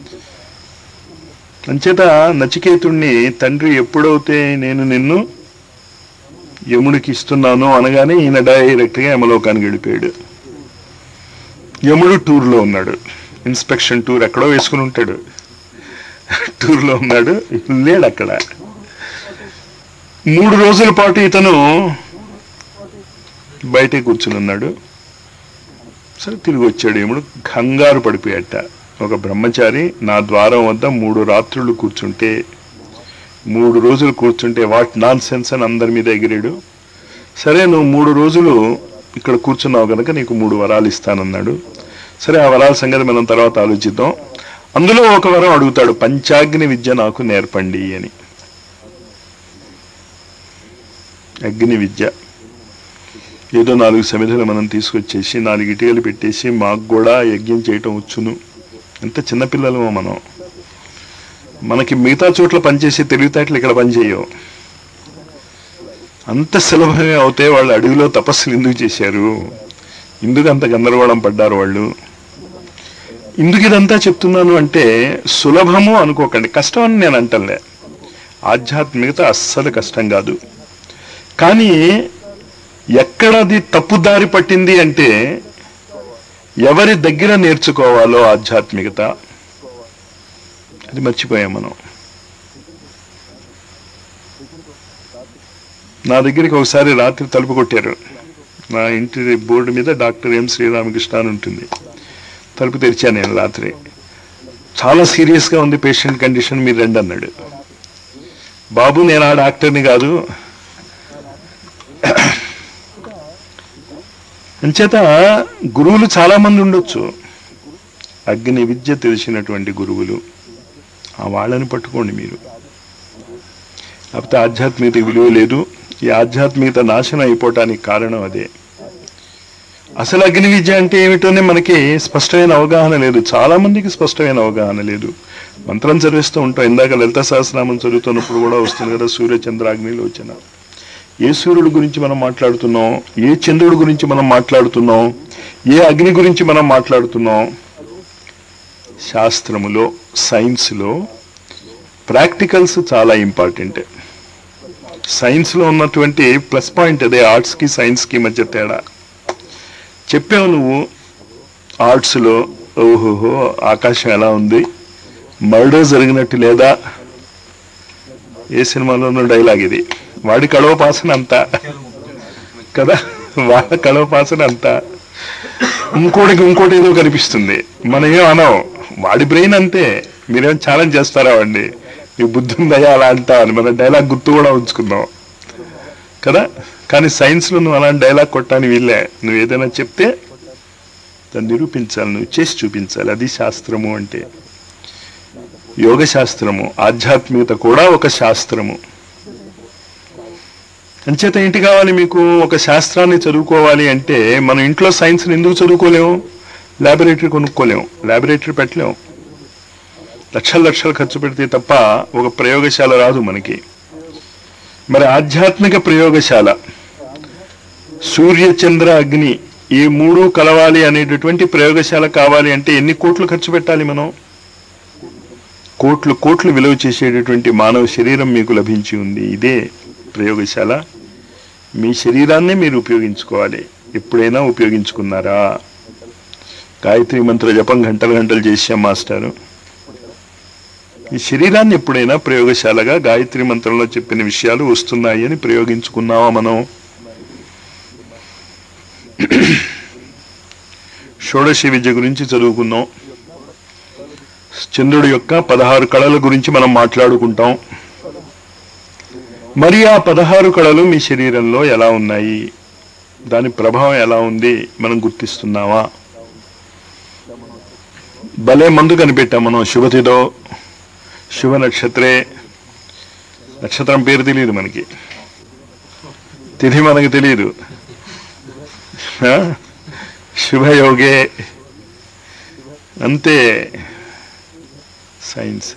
అంచేత నచికేతుణ్ణి తండ్రి ఎప్పుడైతే నేను నిన్ను యముడికి ఇస్తున్నాను అనగానే ఈయన డైరెక్ట్గా యమలోకానికి వెళ్ళిపోయాడు యముడు టూర్లో ఉన్నాడు ఇన్స్పెక్షన్ టూర్ ఎక్కడో వేసుకుని ఉంటాడు టూర్లో ఉన్నాడు లేడు అక్కడ మూడు రోజుల పాటు ఇతను బయటే కూర్చుని ఉన్నాడు సరే తిరిగి వచ్చాడు యముడు కంగారు పడిపోయాట ఒక బ్రహ్మచారి నా ద్వారం వద్ద మూడు రాత్రులు కూర్చుంటే మూడు రోజులు కూర్చుంటే వాట్ నాన్ సెన్స్ అని అందరి మీద ఎగిరాడు సరే నువ్వు మూడు రోజులు ఇక్కడ కూర్చున్నావు కనుక నీకు మూడు వరాలు ఇస్తానన్నాడు సరే ఆ వరాల సంగతి మనం తర్వాత ఆలోచిద్దాం అందులో ఒక వరం అడుగుతాడు పంచాగ్ని విద్య నాకు నేర్పండి అని అగ్ని విద్య ఏదో నాలుగు సమిధులు మనం తీసుకొచ్చేసి నాలుగు ఇటుకలు పెట్టేసి మాకు కూడా యజ్ఞం చేయటం వచ్చును ఎంత చిన్నపిల్లలమో మనం మనకి మిగతా చోట్ల పనిచేసే తెలివితేటలు ఇక్కడ పనిచేయవు అంత సులభమే అవుతే వాళ్ళు అడవిలో తపస్సులు ఎందుకు చేశారు ఎందుకు అంత గందరగోళం పడ్డారు వాళ్ళు ఎందుకు ఇదంతా చెప్తున్నాను అంటే సులభము అనుకోకండి కష్టం అని నేను అంటలే ఆధ్యాత్మికత అస్సలు కష్టం కాదు కానీ ఎక్కడది తప్పుదారి పట్టింది అంటే ఎవరి దగ్గర నేర్చుకోవాలో ఆధ్యాత్మికత అది మర్చిపోయాం మనం నా దగ్గరికి ఒకసారి రాత్రి తలుపు కొట్టారు నా ఇంటి బోర్డు మీద డాక్టర్ ఎం శ్రీరామకృష్ణ అని ఉంటుంది తలుపు తెరిచాను నేను రాత్రి చాలా సీరియస్గా ఉంది పేషెంట్ కండిషన్ మీరు రండి అన్నాడు బాబు నేను ఆ డాక్టర్ని కాదు అంచేత గురువులు చాలా మంది ఉండొచ్చు అగ్ని విద్య తెలిసినటువంటి గురువులు ఆ వాళ్ళని పట్టుకోండి మీరు లేకపోతే ఆధ్యాత్మికత విలువ లేదు ఈ ఆధ్యాత్మికత నాశనం అయిపోవటానికి కారణం అదే అసలు అగ్ని విద్య అంటే ఏమిటోనే మనకి స్పష్టమైన అవగాహన లేదు చాలా మందికి స్పష్టమైన అవగాహన లేదు మంత్రం చదివిస్తూ ఉంటాం ఇందాక లలిత సహస్రనామం చదువుతున్నప్పుడు కూడా వస్తుంది కదా సూర్య చంద్రాగ్నిలోచన ఏ సూర్యుడి గురించి మనం మాట్లాడుతున్నాం ఏ చంద్రుడి గురించి మనం మాట్లాడుతున్నాం ఏ అగ్ని గురించి మనం మాట్లాడుతున్నాం శాస్త్రములో సైన్స్లో ప్రాక్టికల్స్ చాలా ఇంపార్టెంట్ సైన్స్లో ఉన్నటువంటి ప్లస్ పాయింట్ అదే ఆర్ట్స్కి సైన్స్కి మధ్య తేడా చెప్పావు నువ్వు ఆర్ట్స్లో ఓహోహో ఆకాశం ఎలా ఉంది మర్డర్ జరిగినట్టు లేదా ఏ సినిమాలోనూ డైలాగ్ ఇది వాడి కడవపాసన అంతా కదా వాళ్ళ కడవపాసన అంతా ఇంకోటికి ఇంకోటి ఏదో కనిపిస్తుంది మనం ఏం అనం వాడి బ్రెయిన్ అంతే మీరేం ఛాలెంజ్ చేస్తారా వాడిని నీకు బుద్ధి ఉందయ్యా అలా అంటా అని మన డైలాగ్ గుర్తు కూడా ఉంచుకుందాం కదా కానీ సైన్స్లో నువ్వు అలాంటి డైలాగ్ కొట్టాని వీళ్ళే నువ్వు ఏదైనా చెప్తే దాన్ని నిరూపించాలి నువ్వు చేసి చూపించాలి అది శాస్త్రము అంటే యోగ శాస్త్రము ఆధ్యాత్మికత కూడా ఒక శాస్త్రము అంచేత ఏంటి కావాలి మీకు ఒక శాస్త్రాన్ని చదువుకోవాలి అంటే మన ఇంట్లో సైన్స్ని ఎందుకు చదువుకోలేము ల్యాబొరేటరీ కొనుక్కోలేము ల్యాబొరేటరీ పెట్టలేము లక్షల లక్షలు ఖర్చు పెడితే తప్ప ఒక ప్రయోగశాల రాదు మనకి మరి ఆధ్యాత్మిక ప్రయోగశాల సూర్య చంద్ర అగ్ని ఈ మూడు కలవాలి అనేటటువంటి ప్రయోగశాల కావాలి అంటే ఎన్ని కోట్లు ఖర్చు పెట్టాలి మనం కోట్లు కోట్లు విలువ చేసేటటువంటి మానవ శరీరం మీకు లభించి ఉంది ఇదే ప్రయోగశాల మీ శరీరాన్నే మీరు ఉపయోగించుకోవాలి ఎప్పుడైనా ఉపయోగించుకున్నారా గాయత్రి మంత్ర జపం గంటలు గంటలు చేసాం మాస్టారు ఈ శరీరాన్ని ఎప్పుడైనా ప్రయోగశాలగా గాయత్రి మంత్రంలో చెప్పిన విషయాలు వస్తున్నాయి అని ప్రయోగించుకున్నావా మనం షోడశి విద్య గురించి చదువుకున్నాం చంద్రుడి యొక్క పదహారు కళల గురించి మనం మాట్లాడుకుంటాం మరి ఆ పదహారు కళలు మీ శరీరంలో ఎలా ఉన్నాయి దాని ప్రభావం ఎలా ఉంది మనం గుర్తిస్తున్నావా భలే మందు కనిపెట్టాం మనం శుభతిదో శుభ నక్షత్రే నక్షత్రం పేరు తెలియదు మనకి తిథి మనకి తెలియదు ఆ? శుభయోగే అంతే సైన్స్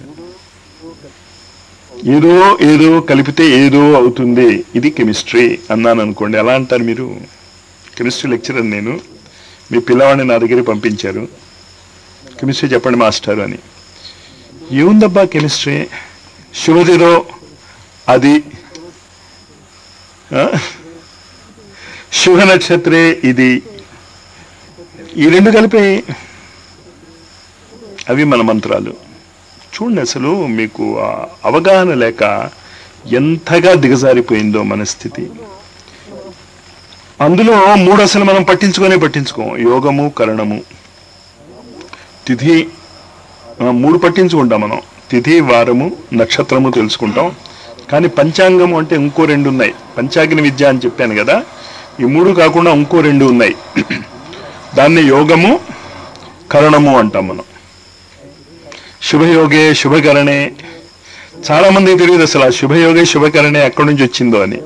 ఏదో ఏదో కలిపితే ఏదో అవుతుంది ఇది కెమిస్ట్రీ అన్నాను అనుకోండి ఎలా అంటారు మీరు కెమిస్ట్రీ లెక్చరర్ నేను మీ పిల్లవాడిని నా దగ్గర పంపించారు కెమిస్ట్రీ చెప్పండి మాస్టర్ అని ఏముందబ్బా కెమిస్ట్రీ శుభదిరో అది ఆ? శుభ నక్షత్రే ఇది ఈ రెండు కలిపి అవి మన మంత్రాలు చూడండి అసలు మీకు ఆ అవగాహన లేక ఎంతగా దిగజారిపోయిందో మన స్థితి అందులో మూడు అసలు మనం పట్టించుకొనే పట్టించుకోం యోగము కరణము తిథి ఆ, మూడు పట్టించుకుంటాం మనం తిథి వారము నక్షత్రము తెలుసుకుంటాం కానీ పంచాంగము అంటే ఇంకో రెండు ఉన్నాయి పంచాగ్ని విద్య అని చెప్పాను కదా ఈ మూడు కాకుండా ఇంకో రెండు ఉన్నాయి దాన్ని యోగము కరణము అంటాం మనం శుభయోగే శుభకరణే చాలా మందికి తెలియదు అసలు ఆ శుభయోగే శుభకరణే ఎక్కడి నుంచి వచ్చిందో అని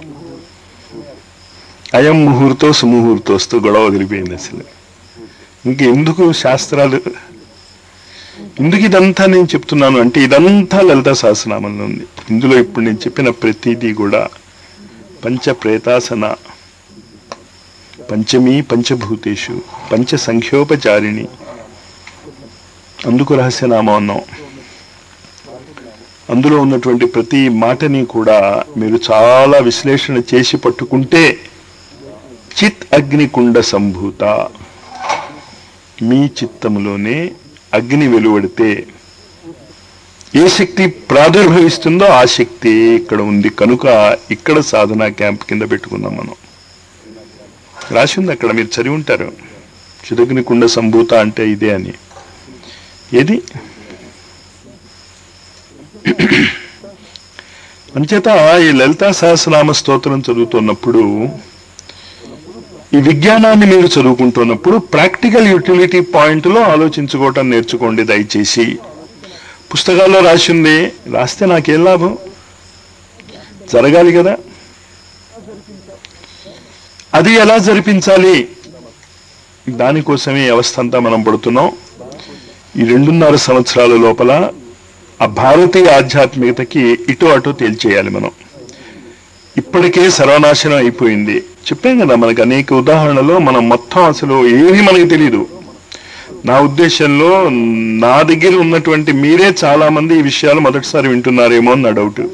అయం ముహూర్తో సుముహూర్తోస్తూ గొడవ వదిలిపోయింది అసలు ఇంకెందుకు శాస్త్రాలు ఎందుకు ఇదంతా నేను చెప్తున్నాను అంటే ఇదంతా లలిత సహస్రనామంలో ఉంది ఇందులో ఇప్పుడు నేను చెప్పిన ప్రతిదీ కూడా పంచ ప్రేతాసన పంచమీ పంచభూతేషు పంచ సంఖ్యోపచారిణి అందుకు రహస్యనామం అన్నాం అందులో ఉన్నటువంటి ప్రతి మాటని కూడా మీరు చాలా విశ్లేషణ చేసి పట్టుకుంటే చిత్ అగ్నికుండ సంభూత మీ చిత్తములోనే అగ్ని వెలువడితే ఏ శక్తి ప్రాదుర్భవిస్తుందో ఆ శక్తి ఇక్కడ ఉంది కనుక ఇక్కడ సాధనా క్యాంప్ కింద పెట్టుకుందాం మనం రాసి ఉంది అక్కడ మీరు చదివి ఉంటారు చిదగ్ని కుండ సంభూత అంటే ఇదే అని ఏది అంచేత ఈ లలితా సహస్రనామ స్తోత్రం చదువుతున్నప్పుడు ఈ విజ్ఞానాన్ని మీరు చదువుకుంటున్నప్పుడు ప్రాక్టికల్ యూటిలిటీ పాయింట్లో ఆలోచించుకోవటం నేర్చుకోండి దయచేసి పుస్తకాల్లో రాసింది రాస్తే నాకేం లాభం జరగాలి కదా అది ఎలా జరిపించాలి దానికోసమే ఈ అవస్థ అంతా మనం పడుతున్నాం ఈ రెండున్నర సంవత్సరాల లోపల ఆ భారతీయ ఆధ్యాత్మికతకి ఇటు అటు తేల్చేయాలి మనం ఇప్పటికే సర్వనాశనం అయిపోయింది చెప్పాం కదా మనకు అనేక ఉదాహరణలో మనం మొత్తం అసలు ఏమీ మనకి తెలియదు నా ఉద్దేశంలో నా దగ్గర ఉన్నటువంటి మీరే చాలా మంది ఈ విషయాలు మొదటిసారి వింటున్నారేమో అని నా డౌట్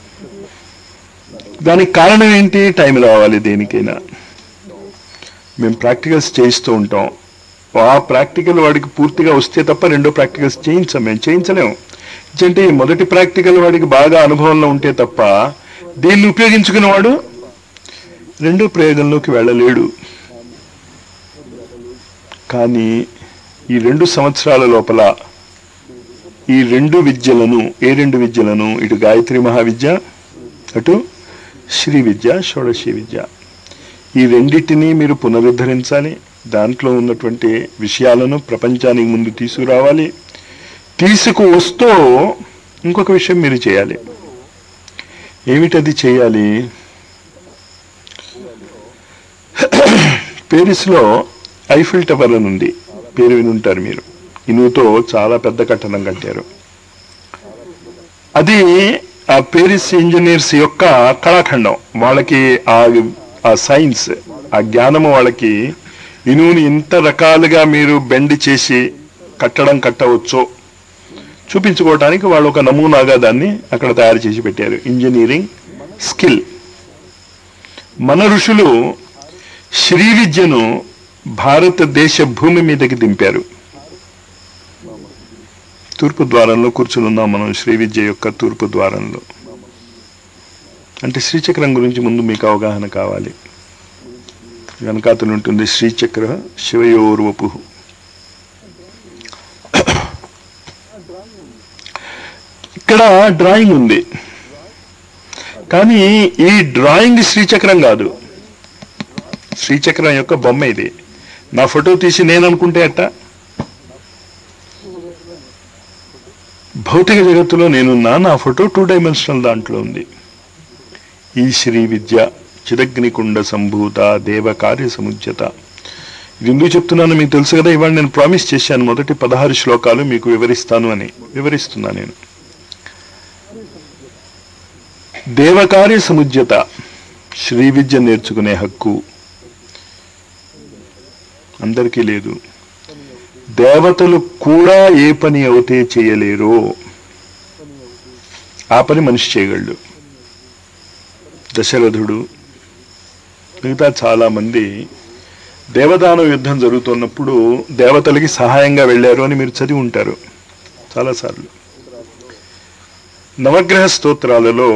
దానికి కారణం ఏంటి టైం రావాలి దేనికైనా మేము ప్రాక్టికల్స్ చేయిస్తూ ఉంటాం ఆ ప్రాక్టికల్ వాడికి పూర్తిగా వస్తే తప్ప రెండో ప్రాక్టికల్స్ చేయించాం మేము చేయించలేము అంటే ఈ మొదటి ప్రాక్టికల్ వాడికి బాగా అనుభవంలో ఉంటే తప్ప దీన్ని ఉపయోగించుకునేవాడు రెండో ప్రయోగంలోకి వెళ్ళలేడు కానీ ఈ రెండు సంవత్సరాల లోపల ఈ రెండు విద్యలను ఏ రెండు విద్యలను ఇటు గాయత్రి మహావిద్య అటు శ్రీ విద్య షోడశి విద్య ఈ రెండింటినీ మీరు పునరుద్ధరించాలి దాంట్లో ఉన్నటువంటి విషయాలను ప్రపంచానికి ముందు తీసుకురావాలి తీసుకువస్తూ ఇంకొక విషయం మీరు చేయాలి ఏమిటది చేయాలి పేరిస్లో ఐఫిల్ టవర్ అని ఉంది పేరు వినుంటారు మీరు ఇనుతో చాలా పెద్ద కట్టడం కట్టారు అది ఆ పేరిస్ ఇంజనీర్స్ యొక్క కళాఖండం వాళ్ళకి ఆ ఆ సైన్స్ ఆ జ్ఞానము వాళ్ళకి ఇనువుని ఇంత రకాలుగా మీరు బెండ్ చేసి కట్టడం కట్టవచ్చో చూపించుకోవటానికి వాళ్ళు ఒక నమూనాగా దాన్ని అక్కడ తయారు చేసి పెట్టారు ఇంజనీరింగ్ స్కిల్ మన ఋషులు శ్రీ విద్యను భారతదేశ భూమి మీదకి దింపారు తూర్పు ద్వారంలో కూర్చుని ఉన్నాం మనం శ్రీ విద్య యొక్క తూర్పు ద్వారంలో అంటే శ్రీచక్రం గురించి ముందు మీకు అవగాహన కావాలి వెనకాతలు ఉంటుంది శ్రీచక్ర శివయోర్వపు ఇక్కడ డ్రాయింగ్ ఉంది కానీ ఈ డ్రాయింగ్ శ్రీచక్రం కాదు శ్రీచక్రం యొక్క బొమ్మ ఇది నా ఫోటో తీసి నేను అనుకుంటే అట్ట భౌతిక జగత్తులో నేనున్నా నా ఫోటో టూ డైమెన్షనల్ దాంట్లో ఉంది ఈ శ్రీ విద్య చిదగ్నికుండ సంభూత దేవ కార్య సముజ్యత ఇది ఎందుకు చెప్తున్నాను మీకు తెలుసు కదా ఇవాళ నేను ప్రామిస్ చేశాను మొదటి పదహారు శ్లోకాలు మీకు వివరిస్తాను అని వివరిస్తున్నా నేను దేవకార్య సముజ్యత శ్రీ విద్య నేర్చుకునే హక్కు అందరికీ లేదు దేవతలు కూడా ఏ పని అవుతే చేయలేరో ఆ పని మనిషి చేయగలడు దశరథుడు మిగతా చాలా మంది దేవదాన యుద్ధం జరుగుతున్నప్పుడు దేవతలకి సహాయంగా వెళ్ళారు అని మీరు చదివి ఉంటారు చాలాసార్లు నవగ్రహ స్తోత్రాలలో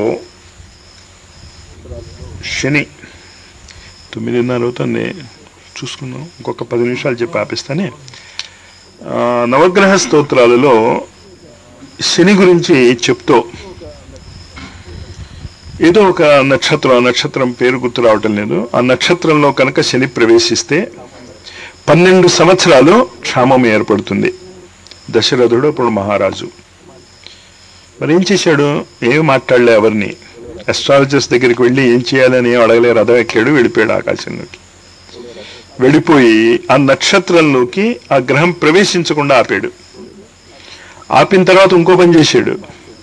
శని తొమ్మిదిన్నర అవుతుంది చూసుకుందాం ఇంకొక పది నిమిషాలు చెప్పి ఆపిస్తానే ఆ, నవగ్రహ స్తోత్రాలలో శని గురించి చెప్తూ ఏదో ఒక నక్షత్రం ఆ నక్షత్రం పేరు గుర్తు రావటం లేదు ఆ నక్షత్రంలో కనుక శని ప్రవేశిస్తే పన్నెండు సంవత్సరాలు క్షామం ఏర్పడుతుంది దశరథుడు అప్పుడు మహారాజు మరి ఏం చేశాడు ఏం మాట్లాడలే ఎవరిని అస్ట్రాలజర్స్ దగ్గరికి వెళ్ళి ఏం చేయాలని ఏం అడగలే రథం ఎక్కాడు వెళ్ళిపోయాడు ఆకాశంలోకి వెళ్ళిపోయి ఆ నక్షత్రంలోకి ఆ గ్రహం ప్రవేశించకుండా ఆపాడు ఆపిన తర్వాత ఇంకో పని చేశాడు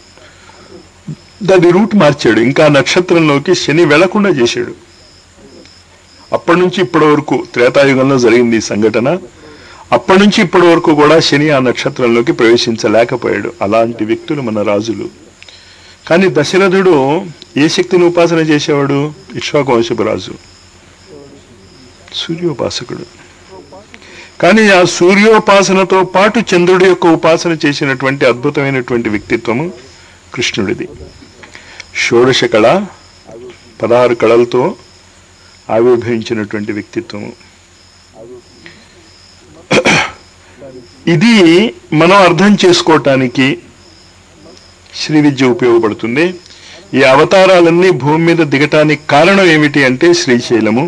దాని రూట్ మార్చాడు ఇంకా ఆ నక్షత్రంలోకి శని వెళ్లకుండా చేశాడు అప్పటి నుంచి ఇప్పటి వరకు త్రేతాయుగంలో జరిగింది ఈ సంఘటన అప్పటి నుంచి ఇప్పటి వరకు కూడా శని ఆ నక్షత్రంలోకి ప్రవేశించలేకపోయాడు అలాంటి వ్యక్తులు మన రాజులు కానీ దశరథుడు ఏ శక్తిని ఉపాసన చేసేవాడు ఇక్ష్వాకు వంశపు రాజు సూర్యోపాసకుడు కానీ ఆ సూర్యోపాసనతో పాటు చంద్రుడి యొక్క ఉపాసన చేసినటువంటి అద్భుతమైనటువంటి వ్యక్తిత్వము కృష్ణుడిది షోడశ కళ పదహారు కళలతో ఆవిర్భవించినటువంటి వ్యక్తిత్వము ఇది మనం అర్థం చేసుకోవటానికి శ్రీ విద్య ఉపయోగపడుతుంది ఈ అవతారాలన్నీ భూమి మీద దిగటానికి కారణం ఏమిటి అంటే శ్రీశైలము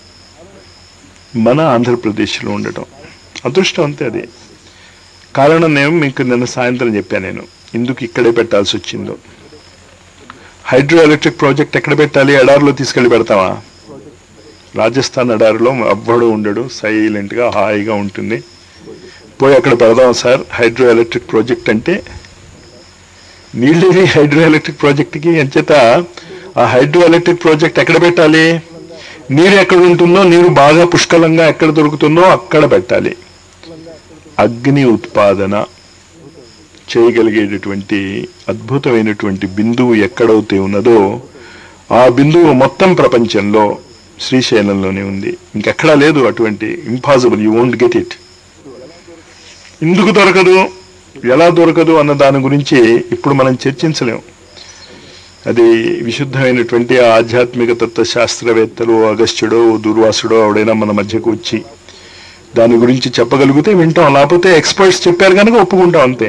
మన ఆంధ్రప్రదేశ్లో ఉండటం అదృష్టం అంతే అది కారణం నేను మీకు నిన్న సాయంత్రం చెప్పాను నేను ఎందుకు ఇక్కడే పెట్టాల్సి వచ్చిందో హైడ్రో ఎలక్ట్రిక్ ప్రాజెక్ట్ ఎక్కడ పెట్టాలి ఎడారిలో తీసుకెళ్లి పెడతామా రాజస్థాన్ ఎడారిలో అవ్వడు ఉండడు సైలెంట్గా హాయిగా ఉంటుంది పోయి అక్కడ పెడదాం సార్ హైడ్రో ఎలక్ట్రిక్ ప్రాజెక్ట్ అంటే నీళ్ళు హైడ్రో ఎలక్ట్రిక్ ప్రాజెక్ట్కి అంచేత ఆ హైడ్రో ఎలక్ట్రిక్ ప్రాజెక్ట్ ఎక్కడ పెట్టాలి నీరు ఎక్కడ ఉంటుందో నీరు బాగా పుష్కలంగా ఎక్కడ దొరుకుతుందో అక్కడ పెట్టాలి అగ్ని ఉత్పాదన చేయగలిగేటటువంటి అద్భుతమైనటువంటి బిందువు ఎక్కడైతే ఉన్నదో ఆ బిందువు మొత్తం ప్రపంచంలో శ్రీశైలంలోనే ఉంది ఇంకెక్కడా లేదు అటువంటి impossible you won't get it ఎందుకు దొరకదు ఎలా దొరకదు అన్న దాని గురించి ఇప్పుడు మనం చర్చించలేం అది విశుద్ధమైనటువంటి ఆధ్యాత్మిక తత్వ శాస్త్రవేత్తలు అగస్త్యుడో దుర్వాసుడో ఎవడైనా మన మధ్యకు వచ్చి దాని గురించి చెప్పగలిగితే వింటాం లేకపోతే ఎక్స్పర్ట్స్ చెప్పారు కనుక ఒప్పుకుంటాం అంతే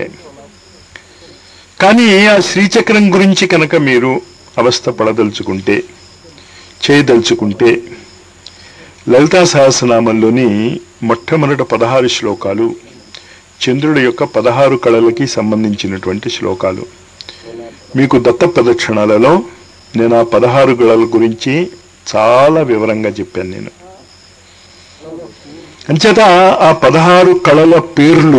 కానీ ఆ శ్రీచక్రం గురించి కనుక మీరు అవస్థ పడదలుచుకుంటే చేయదలుచుకుంటే లలితా సహస్రనామంలోని మొట్టమొదట పదహారు శ్లోకాలు చంద్రుడి యొక్క పదహారు కళలకి సంబంధించినటువంటి శ్లోకాలు మీకు దత్త ప్రదక్షిణాలలో నేను ఆ పదహారు కళల గురించి చాలా వివరంగా చెప్పాను నేను అంచేత ఆ పదహారు కళల పేర్లు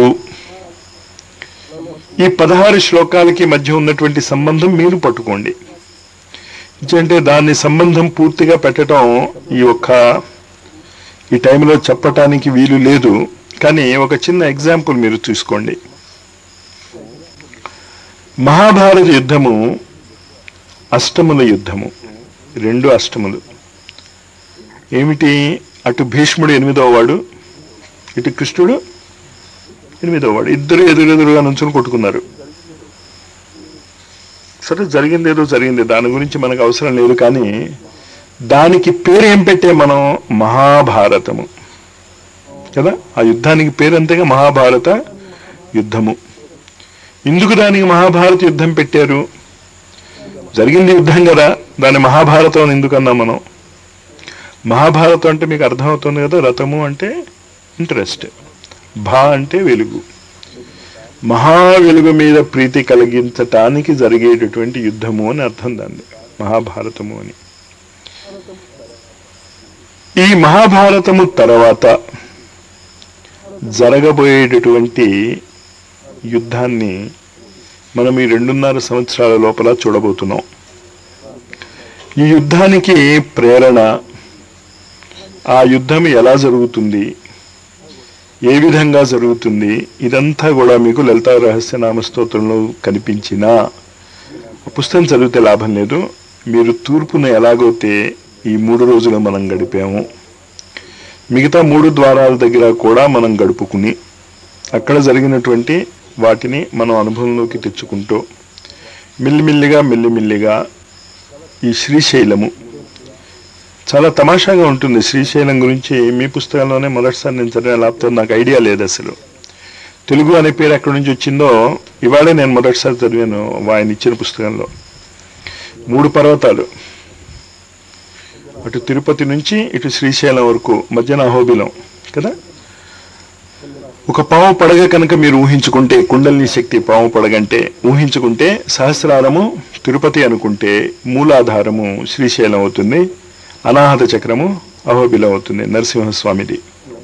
ఈ పదహారు శ్లోకాలకి మధ్య ఉన్నటువంటి సంబంధం మీరు పట్టుకోండి అంటే దాని సంబంధం పూర్తిగా పెట్టడం ఈ ఒక్క ఈ టైంలో చెప్పటానికి వీలు లేదు కానీ ఒక చిన్న ఎగ్జాంపుల్ మీరు చూసుకోండి మహాభారత యుద్ధము అష్టముల యుద్ధము రెండు అష్టములు ఏమిటి అటు భీష్ముడు ఎనిమిదవ వాడు ఇటు కృష్ణుడు ఎనిమిదవ వాడు ఇద్దరు ఎదురెదురుగా నుంచుని కొట్టుకున్నారు సరే జరిగింది ఏదో జరిగింది దాని గురించి మనకు అవసరం లేదు కానీ దానికి పేరు ఏం పెట్టే మనం మహాభారతము కదా ఆ యుద్ధానికి పేరు అంతేగా మహాభారత యుద్ధము ఎందుకు దానికి మహాభారత యుద్ధం పెట్టారు జరిగింది యుద్ధం కదా దాని మహాభారతం అని ఎందుకు అన్నాం మనం మహాభారతం అంటే మీకు అర్థమవుతుంది కదా రథము అంటే ఇంట్రెస్ట్ భా అంటే వెలుగు మహా వెలుగు మీద ప్రీతి కలిగించటానికి జరిగేటటువంటి యుద్ధము అని అర్థం దాన్ని మహాభారతము అని ఈ మహాభారతము తర్వాత జరగబోయేటటువంటి యుద్ధాన్ని మనం ఈ రెండున్నర సంవత్సరాల లోపల చూడబోతున్నాం ఈ యుద్ధానికి ప్రేరణ ఆ యుద్ధం ఎలా జరుగుతుంది ఏ విధంగా జరుగుతుంది ఇదంతా కూడా మీకు లలితా రహస్యనామ స్తోత్రంలో కనిపించినా పుస్తకం చదివితే లాభం లేదు మీరు తూర్పున ఎలాగైతే ఈ మూడు రోజులు మనం గడిపాము మిగతా మూడు ద్వారాల దగ్గర కూడా మనం గడుపుకుని అక్కడ జరిగినటువంటి వాటిని మనం అనుభవంలోకి తెచ్చుకుంటూ మిల్లిమిల్లిగా మెల్లిమిల్లిగా ఈ శ్రీశైలము చాలా తమాషాగా ఉంటుంది శ్రీశైలం గురించి మీ పుస్తకంలోనే మొదటిసారి నేను చదివిన లేకపోతే నాకు ఐడియా లేదు అసలు తెలుగు అనే పేరు ఎక్కడి నుంచి వచ్చిందో ఇవాళే నేను మొదటిసారి చదివాను ఆయన ఇచ్చిన పుస్తకంలో మూడు పర్వతాలు అటు తిరుపతి నుంచి ఇటు శ్రీశైలం వరకు మధ్యన అహోబిలం కదా ఒక పాము పడగ కనుక మీరు ఊహించుకుంటే కుండలిని శక్తి పాము పడగంటే ఊహించుకుంటే సహస్రారము తిరుపతి అనుకుంటే మూలాధారము శ్రీశైలం అవుతుంది అనాహత చక్రము అహోబిలం అవుతుంది నరసింహస్వామిది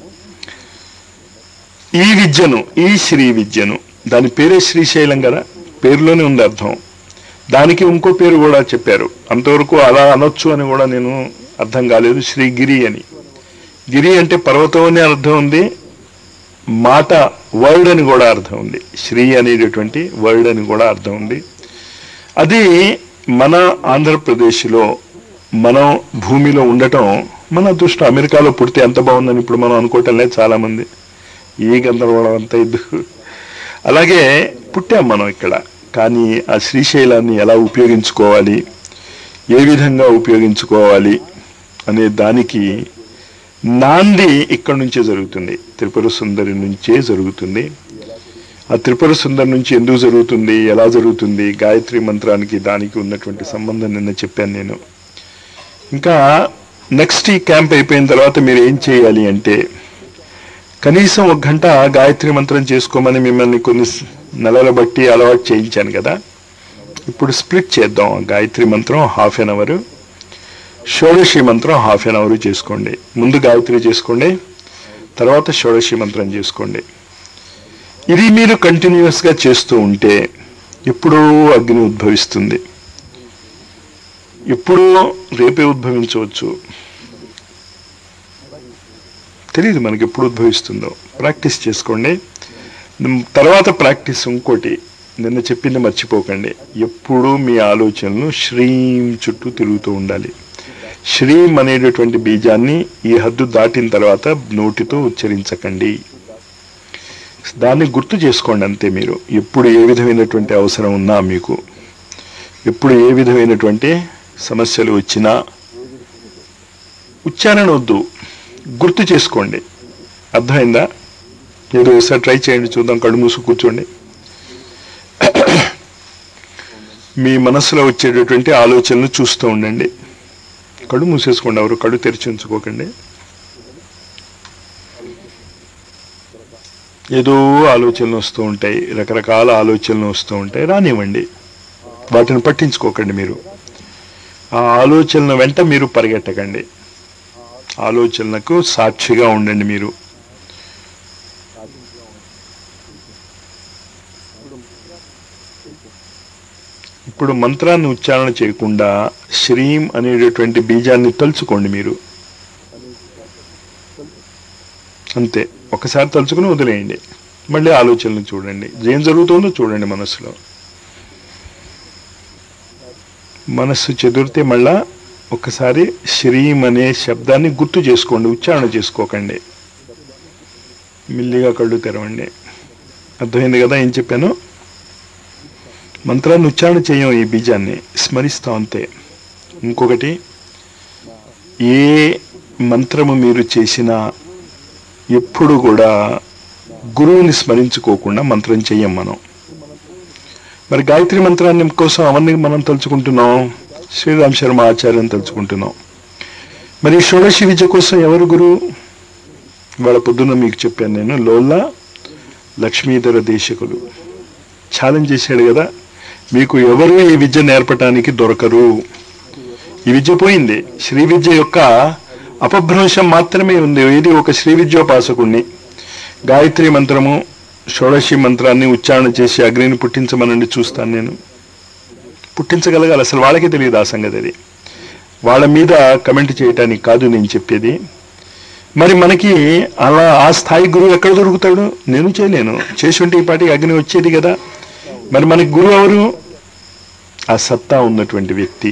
ఈ విద్యను ఈ శ్రీ విద్యను దాని పేరే శ్రీశైలం కదా పేరులోనే ఉంది అర్థం దానికి ఇంకో పేరు కూడా చెప్పారు అంతవరకు అలా అనొచ్చు అని కూడా నేను అర్థం కాలేదు శ్రీగిరి అని గిరి అంటే పర్వతం అని అర్థం ఉంది మాట వర్డ్ అని కూడా అర్థం ఉంది శ్రీ అనేటటువంటి వర్డ్ అని కూడా అర్థం ఉంది అది మన ఆంధ్రప్రదేశ్లో మనం భూమిలో ఉండటం మన అదృష్టం అమెరికాలో పుడితే ఎంత బాగుందని ఇప్పుడు మనం అనుకోవటం లేదు చాలా మంది ఈ గందరగోళం అంతా ఇది అలాగే పుట్టాం మనం ఇక్కడ కానీ ఆ శ్రీశైలాన్ని ఎలా ఉపయోగించుకోవాలి ఏ విధంగా ఉపయోగించుకోవాలి అనే దానికి నాంది ఇక్కడ నుంచే జరుగుతుంది త్రిపుర సుందరి నుంచే జరుగుతుంది ఆ త్రిపుర సుందరి నుంచి ఎందుకు జరుగుతుంది ఎలా జరుగుతుంది గాయత్రి మంత్రానికి దానికి ఉన్నటువంటి సంబంధం నిన్న చెప్పాను నేను ఇంకా నెక్స్ట్ ఈ క్యాంప్ అయిపోయిన తర్వాత మీరు ఏం చేయాలి అంటే కనీసం ఒక గంట గాయత్రి మంత్రం చేసుకోమని మిమ్మల్ని కొన్ని నెలల బట్టి అలవాటు చేయించాను కదా ఇప్పుడు స్ప్లిట్ చేద్దాం గాయత్రి మంత్రం హాఫ్ అన్ అవర్ షోడశి మంత్రం హాఫ్ అన్ అవర్ చేసుకోండి ముందు గాయత్రి చేసుకోండి తర్వాత షోడశి మంత్రం చేసుకోండి ఇది మీరు కంటిన్యూస్గా చేస్తూ ఉంటే ఎప్పుడూ అగ్ని ఉద్భవిస్తుంది ఎప్పుడూ రేపే ఉద్భవించవచ్చు తెలియదు మనకి ఎప్పుడు ఉద్భవిస్తుందో ప్రాక్టీస్ చేసుకోండి తర్వాత ప్రాక్టీస్ ఇంకోటి నిన్న చెప్పింది మర్చిపోకండి ఎప్పుడూ మీ ఆలోచనలు శ్రీం చుట్టూ తిరుగుతూ ఉండాలి శ్రీం అనేటటువంటి బీజాన్ని ఈ హద్దు దాటిన తర్వాత నోటితో ఉచ్చరించకండి దాన్ని గుర్తు చేసుకోండి అంతే మీరు ఎప్పుడు ఏ విధమైనటువంటి అవసరం ఉన్నా మీకు ఎప్పుడు ఏ విధమైనటువంటి సమస్యలు వచ్చినా ఉచ్చారణ వద్దు గుర్తు చేసుకోండి అర్థమైందా ఏదో ఒకసారి ట్రై చేయండి చూద్దాం కళ్ళు మూసు కూర్చోండి మీ మనసులో వచ్చేటటువంటి ఆలోచనలు చూస్తూ ఉండండి కళ్ళు మూసేసుకోండి ఎవరు కళ్ళు తెరిచి ఉంచుకోకండి ఏదో ఆలోచనలు వస్తూ ఉంటాయి రకరకాల ఆలోచనలు వస్తూ ఉంటాయి రానివ్వండి వాటిని పట్టించుకోకండి మీరు ఆ ఆలోచనల వెంట మీరు పరిగెట్టకండి ఆలోచనలకు సాక్షిగా ఉండండి మీరు ఇప్పుడు మంత్రాన్ని ఉచ్చారణ చేయకుండా శ్రీం అనేటటువంటి బీజాన్ని తలుచుకోండి మీరు అంతే ఒకసారి తలుచుకుని వదిలేయండి మళ్ళీ ఆలోచనలు చూడండి ఏం జరుగుతుందో చూడండి మనసులో మనస్సు చెదిరితే మళ్ళా ఒకసారి శ్రీం అనే శబ్దాన్ని గుర్తు చేసుకోండి ఉచ్చారణ చేసుకోకండి మిల్లిగా కళ్ళు తెరవండి అర్థమైంది కదా ఏం చెప్పాను మంత్రాన్ని ఉచ్చారణ చేయం ఈ బీజాన్ని స్మరిస్తాం అంతే ఇంకొకటి ఏ మంత్రము మీరు చేసినా ఎప్పుడు కూడా గురువుని స్మరించుకోకుండా మంత్రం చెయ్యం మనం మరి గాయత్రి మంత్రాన్ని కోసం అవన్నీ మనం తలుచుకుంటున్నాం శ్రీరామ్ శర్మ ఆచార్యం తలుచుకుంటున్నాం మరి ఈ షోడశి విద్య కోసం ఎవరు గురువు వాళ్ళ పొద్దున్న మీకు చెప్పాను నేను లోల్లా లక్ష్మీధర దేశకులు ఛాలెంజ్ చేశాడు కదా మీకు ఎవరు ఈ విద్య నేర్పటానికి దొరకరు ఈ విద్య పోయింది శ్రీ విద్య యొక్క అపభ్రంశం మాత్రమే ఉంది ఇది ఒక శ్రీ విద్యోపాసకుణ్ణి గాయత్రి మంత్రము షోడశి మంత్రాన్ని ఉచ్చారణ చేసి అగ్నిని పుట్టించమనండి చూస్తాను నేను పుట్టించగలగాలి అసలు వాళ్ళకే తెలియదు ఆ సంగతి అది వాళ్ళ మీద కమెంట్ చేయటానికి కాదు నేను చెప్పేది మరి మనకి అలా ఆ స్థాయి గురువు ఎక్కడ దొరుకుతాడు నేను చేయలేను చేసి ఉంటే ఈ పాటికి అగ్ని వచ్చేది కదా మరి మనకి గురువు ఎవరు ఆ సత్తా ఉన్నటువంటి వ్యక్తి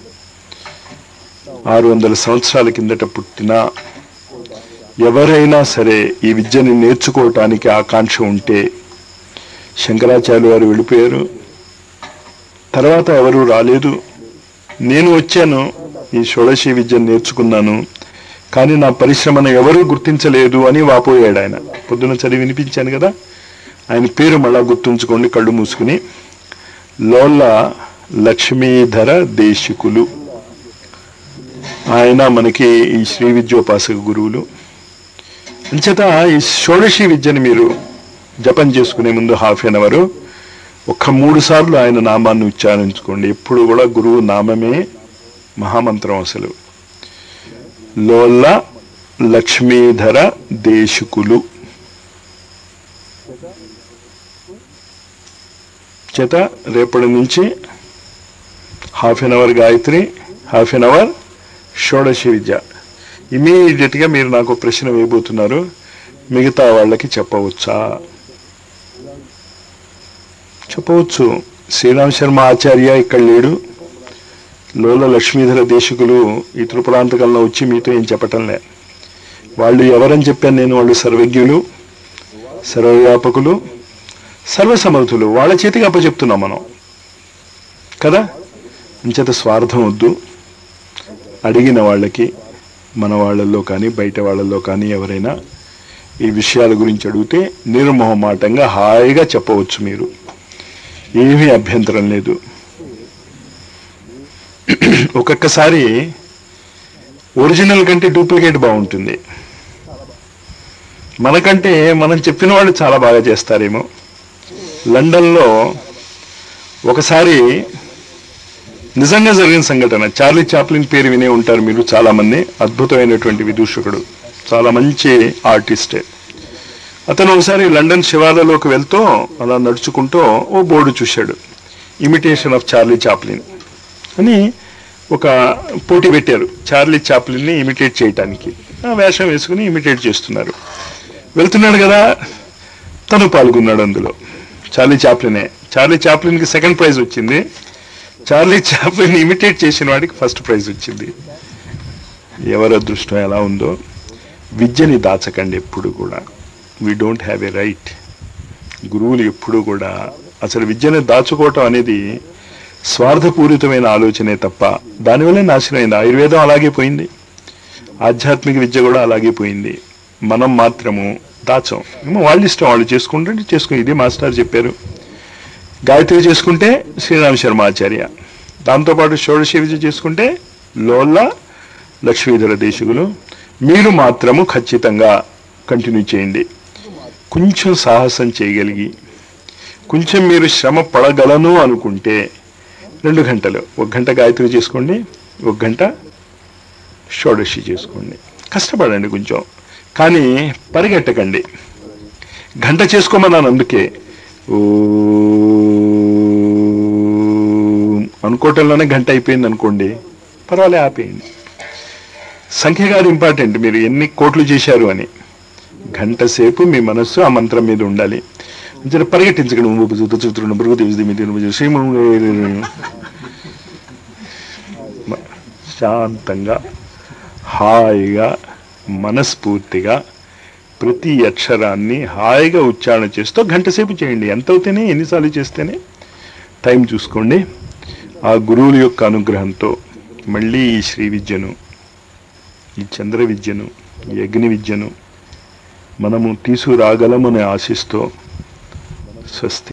ఆరు వందల సంవత్సరాల కిందట పుట్టిన ఎవరైనా సరే ఈ విద్యని నేర్చుకోవటానికి ఆకాంక్ష ఉంటే శంకరాచార్య వారు వెళ్ళిపోయారు తర్వాత ఎవరు రాలేదు నేను వచ్చాను ఈ షోడశి విద్యను నేర్చుకున్నాను కానీ నా పరిశ్రమను ఎవరూ గుర్తించలేదు అని వాపోయాడు ఆయన పొద్దున చదివి వినిపించాను కదా ఆయన పేరు మళ్ళా గుర్తుంచుకోండి కళ్ళు మూసుకుని లోల్ల లక్ష్మీధర దేశికులు ఆయన మనకి ఈ శ్రీ విద్యోపాసక గురువులు అంచేత ఈ షోడశి విద్యని మీరు జపం చేసుకునే ముందు హాఫ్ అన్ అవర్ ఒక్క మూడు సార్లు ఆయన నామాన్ని ఉచ్చారించుకోండి ఎప్పుడు కూడా గురువు నామమే మహామంత్రం అసలు లోల్ల లక్ష్మీధర దేశికులు చేత రేపటి నుంచి half an hour Gayatri half an hour Shodashi విద్య ఇమీడియట్గా మీరు నాకు ప్రశ్న వేయబోతున్నారు మిగతా వాళ్ళకి చెప్పవచ్చా చెప్పవచ్చు శ్రీరామ్ శర్మ ఆచార్య ఇక్కడ లేడు లోల లక్ష్మీధర దేశకులు ఈ త్రిపురాంతకంలో వచ్చి మీతో ఏం చెప్పటంలే వాళ్ళు ఎవరని చెప్పాను నేను వాళ్ళు సర్వజ్ఞులు సర్వవ్యాపకులు సర్వసమర్థులు వాళ్ళ చేతికి అప్పచెప్తున్నాం మనం కదా అంచేత స్వార్థం వద్దు అడిగిన వాళ్ళకి మన వాళ్ళల్లో కానీ బయట వాళ్ళల్లో కానీ ఎవరైనా ఈ విషయాల గురించి అడిగితే నిర్మోహమాటంగా హాయిగా చెప్పవచ్చు మీరు ఏమీ అభ్యంతరం లేదు ఒక్కొక్కసారి ఒరిజినల్ కంటే డూప్లికేట్ బాగుంటుంది మనకంటే మనం చెప్పిన వాళ్ళు చాలా బాగా చేస్తారేమో లండన్లో ఒకసారి నిజంగా జరిగిన సంఘటన చార్లీ చాప్లిన్ పేరు వినే ఉంటారు మీరు చాలా మంది అద్భుతమైనటువంటి విదూషకుడు చాలా మంచి ఆర్టిస్ట్ అతను ఒకసారి లండన్ శివార్లలోకి వెళ్తూ అలా నడుచుకుంటూ ఓ బోర్డు చూశాడు ఇమిటేషన్ ఆఫ్ చార్లీ చాప్లిన్ అని ఒక పోటీ పెట్టారు చార్లీ చాప్లిన్ని ఇమిటేట్ చేయటానికి ఆ వేషం వేసుకుని ఇమిటేట్ చేస్తున్నారు వెళ్తున్నాడు కదా తను పాల్గొన్నాడు అందులో చార్లీ చాప్లినే చార్లీ చాప్లిన్కి సెకండ్ ప్రైజ్ వచ్చింది చార్లీ చాప్లిన్ ఇమిటేట్ చేసిన వాడికి ఫస్ట్ ప్రైజ్ వచ్చింది ఎవరి అదృష్టం ఎలా ఉందో విద్యని దాచకండి ఎప్పుడు కూడా we don't have a right గురువులు ఎప్పుడు కూడా అసలు విద్యని దాచుకోవటం అనేది స్వార్థపూరితమైన ఆలోచనే తప్ప దానివల్లే నాశనమైంది ఆయుర్వేదం అలాగే పోయింది ఆధ్యాత్మిక విద్య కూడా అలాగే పోయింది మనం మాత్రము దాచం ఏమో వాళ్ళ ఇష్టం వాళ్ళు చేసుకుంటే చేసుకుని ఇది మాస్టర్ చెప్పారు గాయత్రి చేసుకుంటే శ్రీరామ శర్మ ఆచార్య దాంతోపాటు షోడశి విద్య చేసుకుంటే లోల్ల లక్ష్మీధర దేశకులు మీరు మాత్రము ఖచ్చితంగా కంటిన్యూ చేయండి కొంచెం సాహసం చేయగలిగి కొంచెం మీరు శ్రమ పడగలను అనుకుంటే రెండు గంటలు ఒక గంట గాయత్రి చేసుకోండి ఒక గంట షోడశి చేసుకోండి కష్టపడండి కొంచెం కానీ పరిగెట్టకండి గంట చేసుకోమన్నాను అందుకే ఓ అనుకోవటంలోనే గంట అయిపోయింది అనుకోండి పర్వాలే ఆపేయండి సంఖ్య కాదు ఇంపార్టెంట్ మీరు ఎన్ని కోట్లు చేశారు అని గంట సేపు మీ మనస్సు ఆ మంత్రం మీద ఉండాలి అంటే పరిగెట్టించకండి ముందు చూస్తూ చూస్తున్నాడు బరుగు తెలిసింది మీ తిరుగు శ్రీము శాంతంగా హాయిగా మనస్ఫూర్తిగా ప్రతి అక్షరాన్ని హాయిగా ఉచ్చారణ చేస్తూ గంట సేపు చేయండి ఎంత అవుతేనే ఎన్నిసార్లు చేస్తేనే టైం చూసుకోండి ఆ గురువుల యొక్క అనుగ్రహంతో మళ్ళీ ఈ శ్రీ విద్యను ఈ చంద్ర విద్యను ఈ అగ్ని విద్యను మనము తీసుకురాగలమని ఆశిస్తూ స్వస్తి